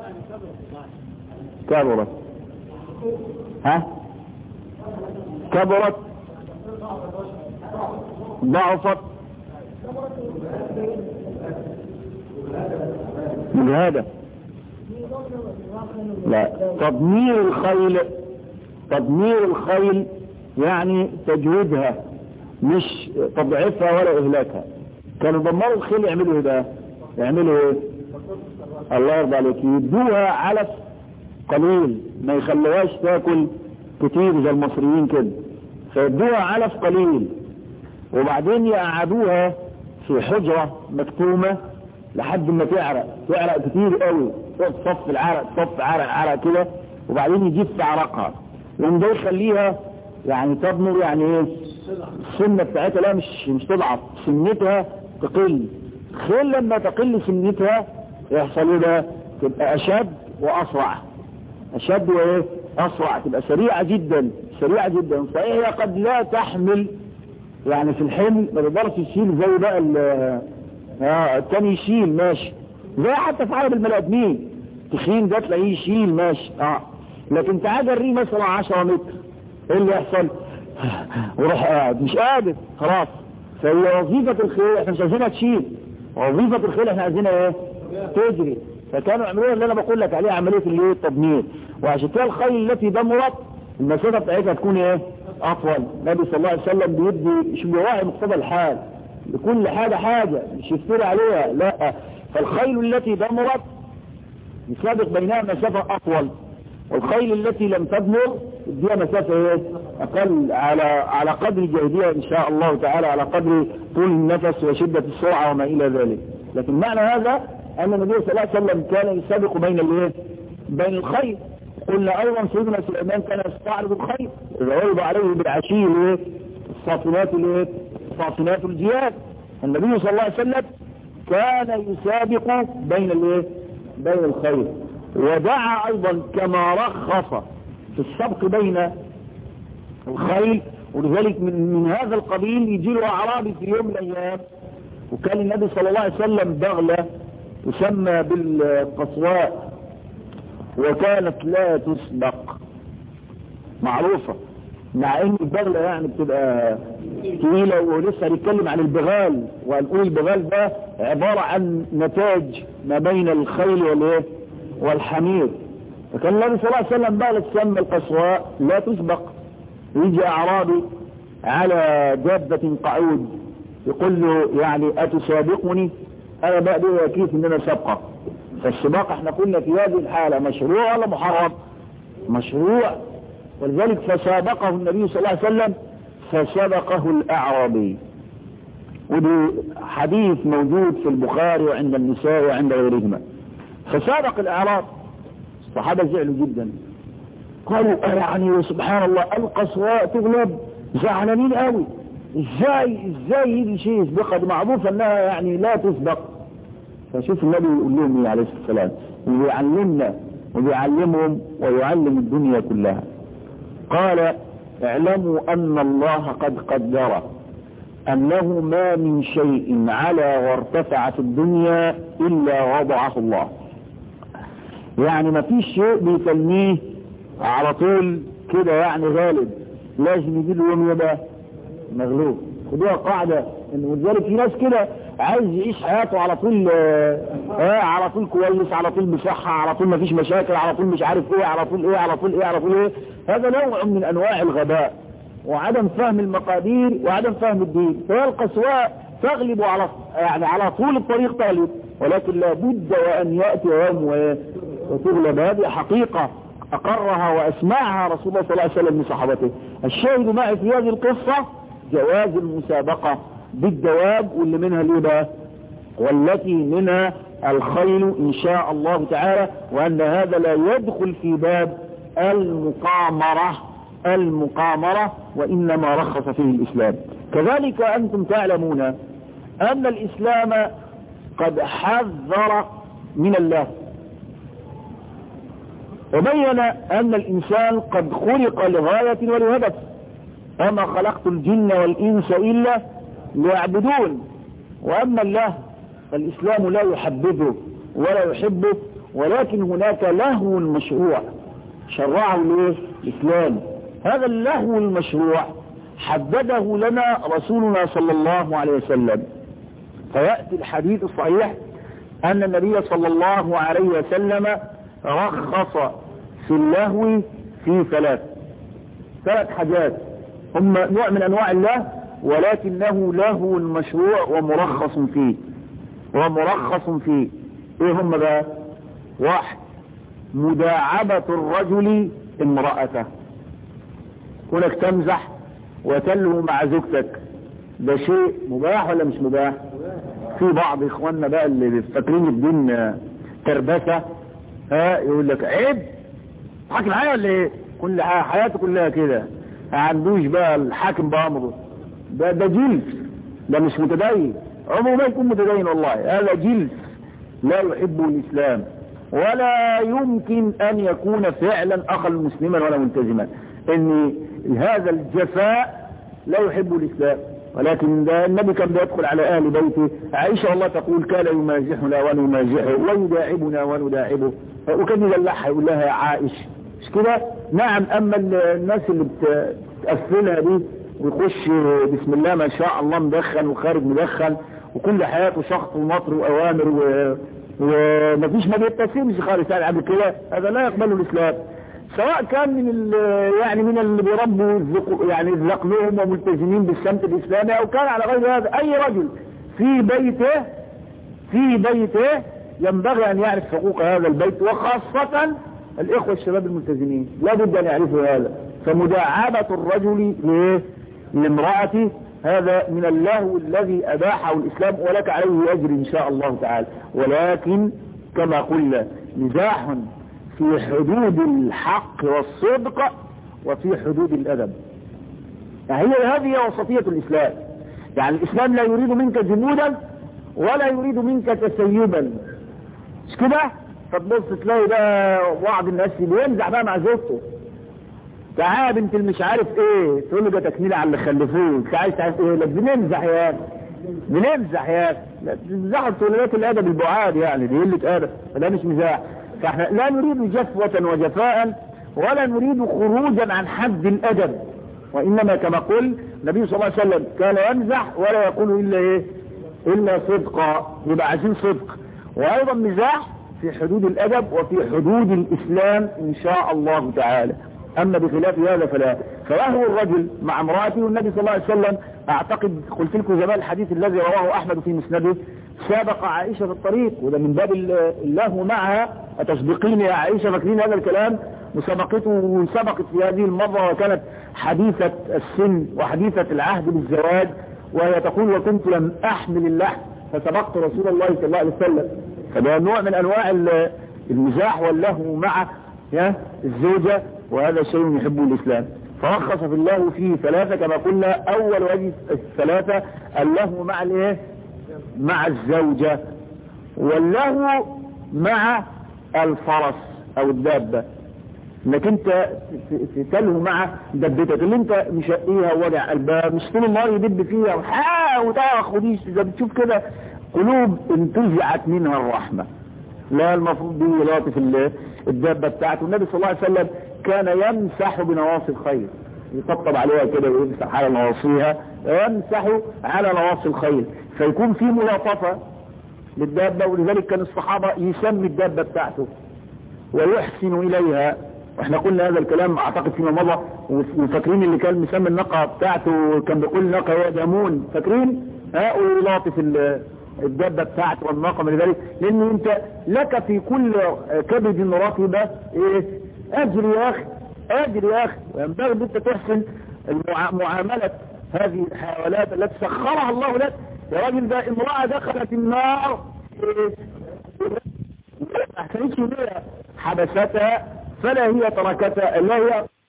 كبرت ها كبرت ضعفت مجهدة لا تضمير الخيل تضمير الخيل يعني تجويدها مش تضعيفها ولا اهلاكها كانوا دمروا الخيل يعملوا ايه بقى يعملوا ايه الله يرضى عليك يدوها علف قليل ما يخلوهاش تاكل كتير زي المصريين كده فيدوها علف قليل وبعدين يقعدوها في حجرة مكتومة لحد ما تعرق تعرق كتير قوي صف العرق صف عرق عرق كده وبعدين يجيب في عرقها يوم ده يخليها يعني تضمر يعني ايه السنة بتاعتها لا مش مش تضعف سنتها تقل خيل لما تقل سنتها يحصل ايه ده تبقى اشد واسرع اشد وايه اسرع تبقى سريعة جدا سريعة جدا صحيح هي قد لا تحمل يعني في الحمل ما تقدرش تشيل زي بقى اه التاني يشيل ماشي زي حتى في عالم البني ادمين تخين ده تلاقيه يشيل ماشي اه لكن تعال جريه مثلا 10 متر ايه اللي يحصل وروح قاعد مش قادر خلاص فهي وظيفة الخيل احنا مش عايزينها تشيل وظيفة الخيل احنا عايزينها ايه تجري فكانوا يعملوها اللي انا بقول لك عليه عملية اللي هي التضمير وعشان كده الخيل التي دمرت المسافة بتاعتها تكون ايه اطول النبي صلى الله عليه وسلم بيدي مش بيراعي مقتضى الحال لكل حاجة حاجة مش يفتري عليها لا فالخيل التي دمرت يسابق بينها مسافة اطول والخيل التي لم تدمر اديها مسافة ايه اقل على على قدر جهدها ان شاء الله تعالى على قدر طول النفس وشدة السرعة وما الى ذلك لكن معنى هذا ان النبي صلى الله عليه وسلم كان يسابق بين الايه بين الخيل قلنا ايضا سيدنا سليمان كان يستعرض الخير اذا عرض عليه بالعشي الايه الصافنات الايه الصافنات الجياد النبي صلى الله عليه وسلم كان يسابق بين الايه بين الخير ودعا ايضا كما رخص في السبق بين الخيل ولذلك من, من هذا القبيل يجي له اعرابي في يوم من الايام وكان النبي صلى الله عليه وسلم بغلة تسمى بالقصواء وكانت لا تسبق معروفة مع ان البغلة يعني بتبقى طويلة ولسه هنتكلم عن البغال وهنقول البغال ده عبارة عن نتاج ما بين الخيل والايه والحمير فكان النبي صلى الله عليه وسلم بغلة تسمى القصواء لا تسبق يجي اعرابي على دابة قعود يقول له يعني اتسابقني انا بقى بيه كيف ان انا سابقك فالسباق احنا قلنا في هذه الحالة مشروع ولا محرم مشروع ولذلك فسابقه النبي صلى الله عليه وسلم فسبقه الاعرابي ودي حديث موجود في البخاري وعند النساء وعند غيرهما فسابق الاعراب الصحابة زعلوا جدا قالوا يعني سبحان الله القصواء تغلب زعلانين قوي ازاي ازاي يجي شيء يسبقها دي معروف انها يعني لا تسبق فشوف النبي يقول لهم ايه عليه الصلاه والسلام وبيعلمنا وبيعلمهم ويعلم الدنيا كلها قال اعلموا ان الله قد قدر انه ما من شيء على وارتفع في الدنيا الا وضعه الله يعني ما فيش شيء بيسميه على طول كده يعني غالب لازم يجي له يوم يبقى مغلوب خدوها قاعدة ان ولذلك في ناس كده عايز يعيش حياته على طول اه على طول كويس على طول بصحة على طول ما فيش مشاكل على طول مش عارف ايه على طول ايه على طول ايه على طول ايه هذا نوع من انواع الغباء وعدم فهم المقادير وعدم فهم الدين فهي القسواء تغلب على يعني على طول الطريق تغلب ولكن لابد وان ياتي يوم وتغلب هذه حقيقه اقرها واسمعها رسول الله صلى الله عليه وسلم من صحابته الشاهد معي في هذه القصة جواز المسابقة بالدواب واللي منها الايه بقى والتي منها الخيل ان شاء الله تعالى وان هذا لا يدخل في باب المقامرة المقامرة وانما رخص فيه الاسلام كذلك انتم تعلمون ان الاسلام قد حذر من الله وبين ان الانسان قد خلق لغاية ولهدف وما خلقت الجن والانس الا ليعبدون واما الله فالاسلام لا يحبذه ولا يحبه ولكن هناك لهو مشروع شرعه ليه الاسلام هذا اللهو المشروع حدده لنا رسولنا صلى الله عليه وسلم فيأتي الحديث الصحيح ان النبي صلى الله عليه وسلم رخص في اللهو في ثلاث ثلاث حاجات هم نوع من انواع الله ولكنه لهو مشروع ومرخص فيه ومرخص فيه ايه هم بقى واحد مداعبة الرجل امرأته كونك تمزح وتلهو مع زوجتك ده شيء مباح ولا مش مباح في بعض اخواننا بقى اللي فاكرين الدين تربسة ها يقول لك عيب حاكم معايا ولا ايه كل حياته كلها كده ما عندوش بقى الحاكم بامره ده ده جلس ده مش متدين عمره ما يكون متدين والله هذا جلس لا يحبه الاسلام ولا يمكن ان يكون فعلا اخا مسلما ولا ملتزما ان هذا الجفاء لا يحبه الاسلام ولكن ده النبي كان بيدخل على اهل بيته عائشة الله تقول كان يمازحنا ونمازحه ويداعبنا ونداعبه وكان يدلعها يقول لها يا عائش مش كده نعم اما الناس اللي بتقفلها دي ويخش بسم الله ما شاء الله مدخن وخارج مدخن وكل حياته شخط ومطر واوامر و... ومفيش ما بيتسمش خالص يعني قبل كده هذا لا يقبله الاسلام سواء كان من ال... يعني من اللي بيربوا الزق... يعني ذقنهم وملتزمين بالسمت الاسلامي او كان على غير هذا اي رجل في بيته في بيته ينبغي ان يعرف حقوق هذا البيت وخاصة الاخوة الشباب الملتزمين لا بد ان يعرفوا هذا فمداعبة الرجل لامرأته هذا من اللهو الذي اباحه الاسلام ولك عليه اجر ان شاء الله تعالى ولكن كما قلنا مزاح في حدود الحق والصدق وفي حدود الأدب هي هذه وسطية الإسلام يعني الإسلام لا يريد منك جمودا ولا يريد منك تسيبا مش كده فتبص تلاقي بقى بعض الناس بينزع بقى مع زوجته تعال بنت المش عارف ايه تقول له ده تكميل على اللي خلفوه انت عايز تعرف ايه لك بنمزح يا اخي بنمزح يا اخي بنمزحوا توليات الادب البعاد يعني دي قله ادب فده مش مزاح فاحنا لا نريد جفوة وجفاء ولا نريد خروجا عن حد الادب وانما كما قل النبي صلى الله عليه وسلم كان يمزح ولا يقول الا ايه الا صدقا يبقى عايزين صدق وايضا مزاح في حدود الادب وفي حدود الاسلام ان شاء الله تعالى اما بخلاف هذا فلا فيهو الرجل مع امراته والنبي صلى الله عليه وسلم اعتقد قلت لكم زمان الحديث الذي رواه احمد في مسنده سابق عائشة في الطريق وده من باب الله معها أتصدقين يا عائشة فاكرين هذا الكلام مسابقته وسبقت في هذه المرة وكانت حديثة السن وحديثة العهد بالزواج وهي تقول وكنت لم أحمل اللحم فسبقت رسول الله صلى الله عليه وسلم فده نوع من أنواع المزاح واللهو مع الزوجة وهذا شيء يحبه الإسلام فرخص في الله فيه ثلاثة كما قلنا أول وجه الثلاثة اللهو مع الايه مع الزوجة واللهو مع الفرس او الدابة انك انت تلهو مع دبتك اللي انت مشقيها ووضع قلبها مش طول النهار يدب فيها وحا وتاخ وديش اذا بتشوف كده قلوب انتزعت منها الرحمة لا المفروض دي يلاطف الدابة بتاعته النبي صلى الله عليه وسلم كان يمسح بنواصي الخير يطبطب عليها كده ويمسح على نواصيها ويمسح على نواصي الخيل فيكون في ملاطفة للدابة ولذلك كان الصحابة يسمي الدابة بتاعته ويحسن إليها واحنا قلنا هذا الكلام اعتقد فيما مضى وفاكرين اللي كان مسمي الناقة بتاعته كان بيقول الناقة يا دامون فاكرين ها ويلاطف الدابة بتاعته والناقة من ذلك لان انت لك في كل كبد رطبة ايه اجر يا اخي اجر يا اخي وينبغي ان انت تحسن معاملة هذه الحيوانات التي سخرها الله لك يا راجل ده امرأة دخلت النار ما احسنتش بها حبستها فلا هي تركتها لا هي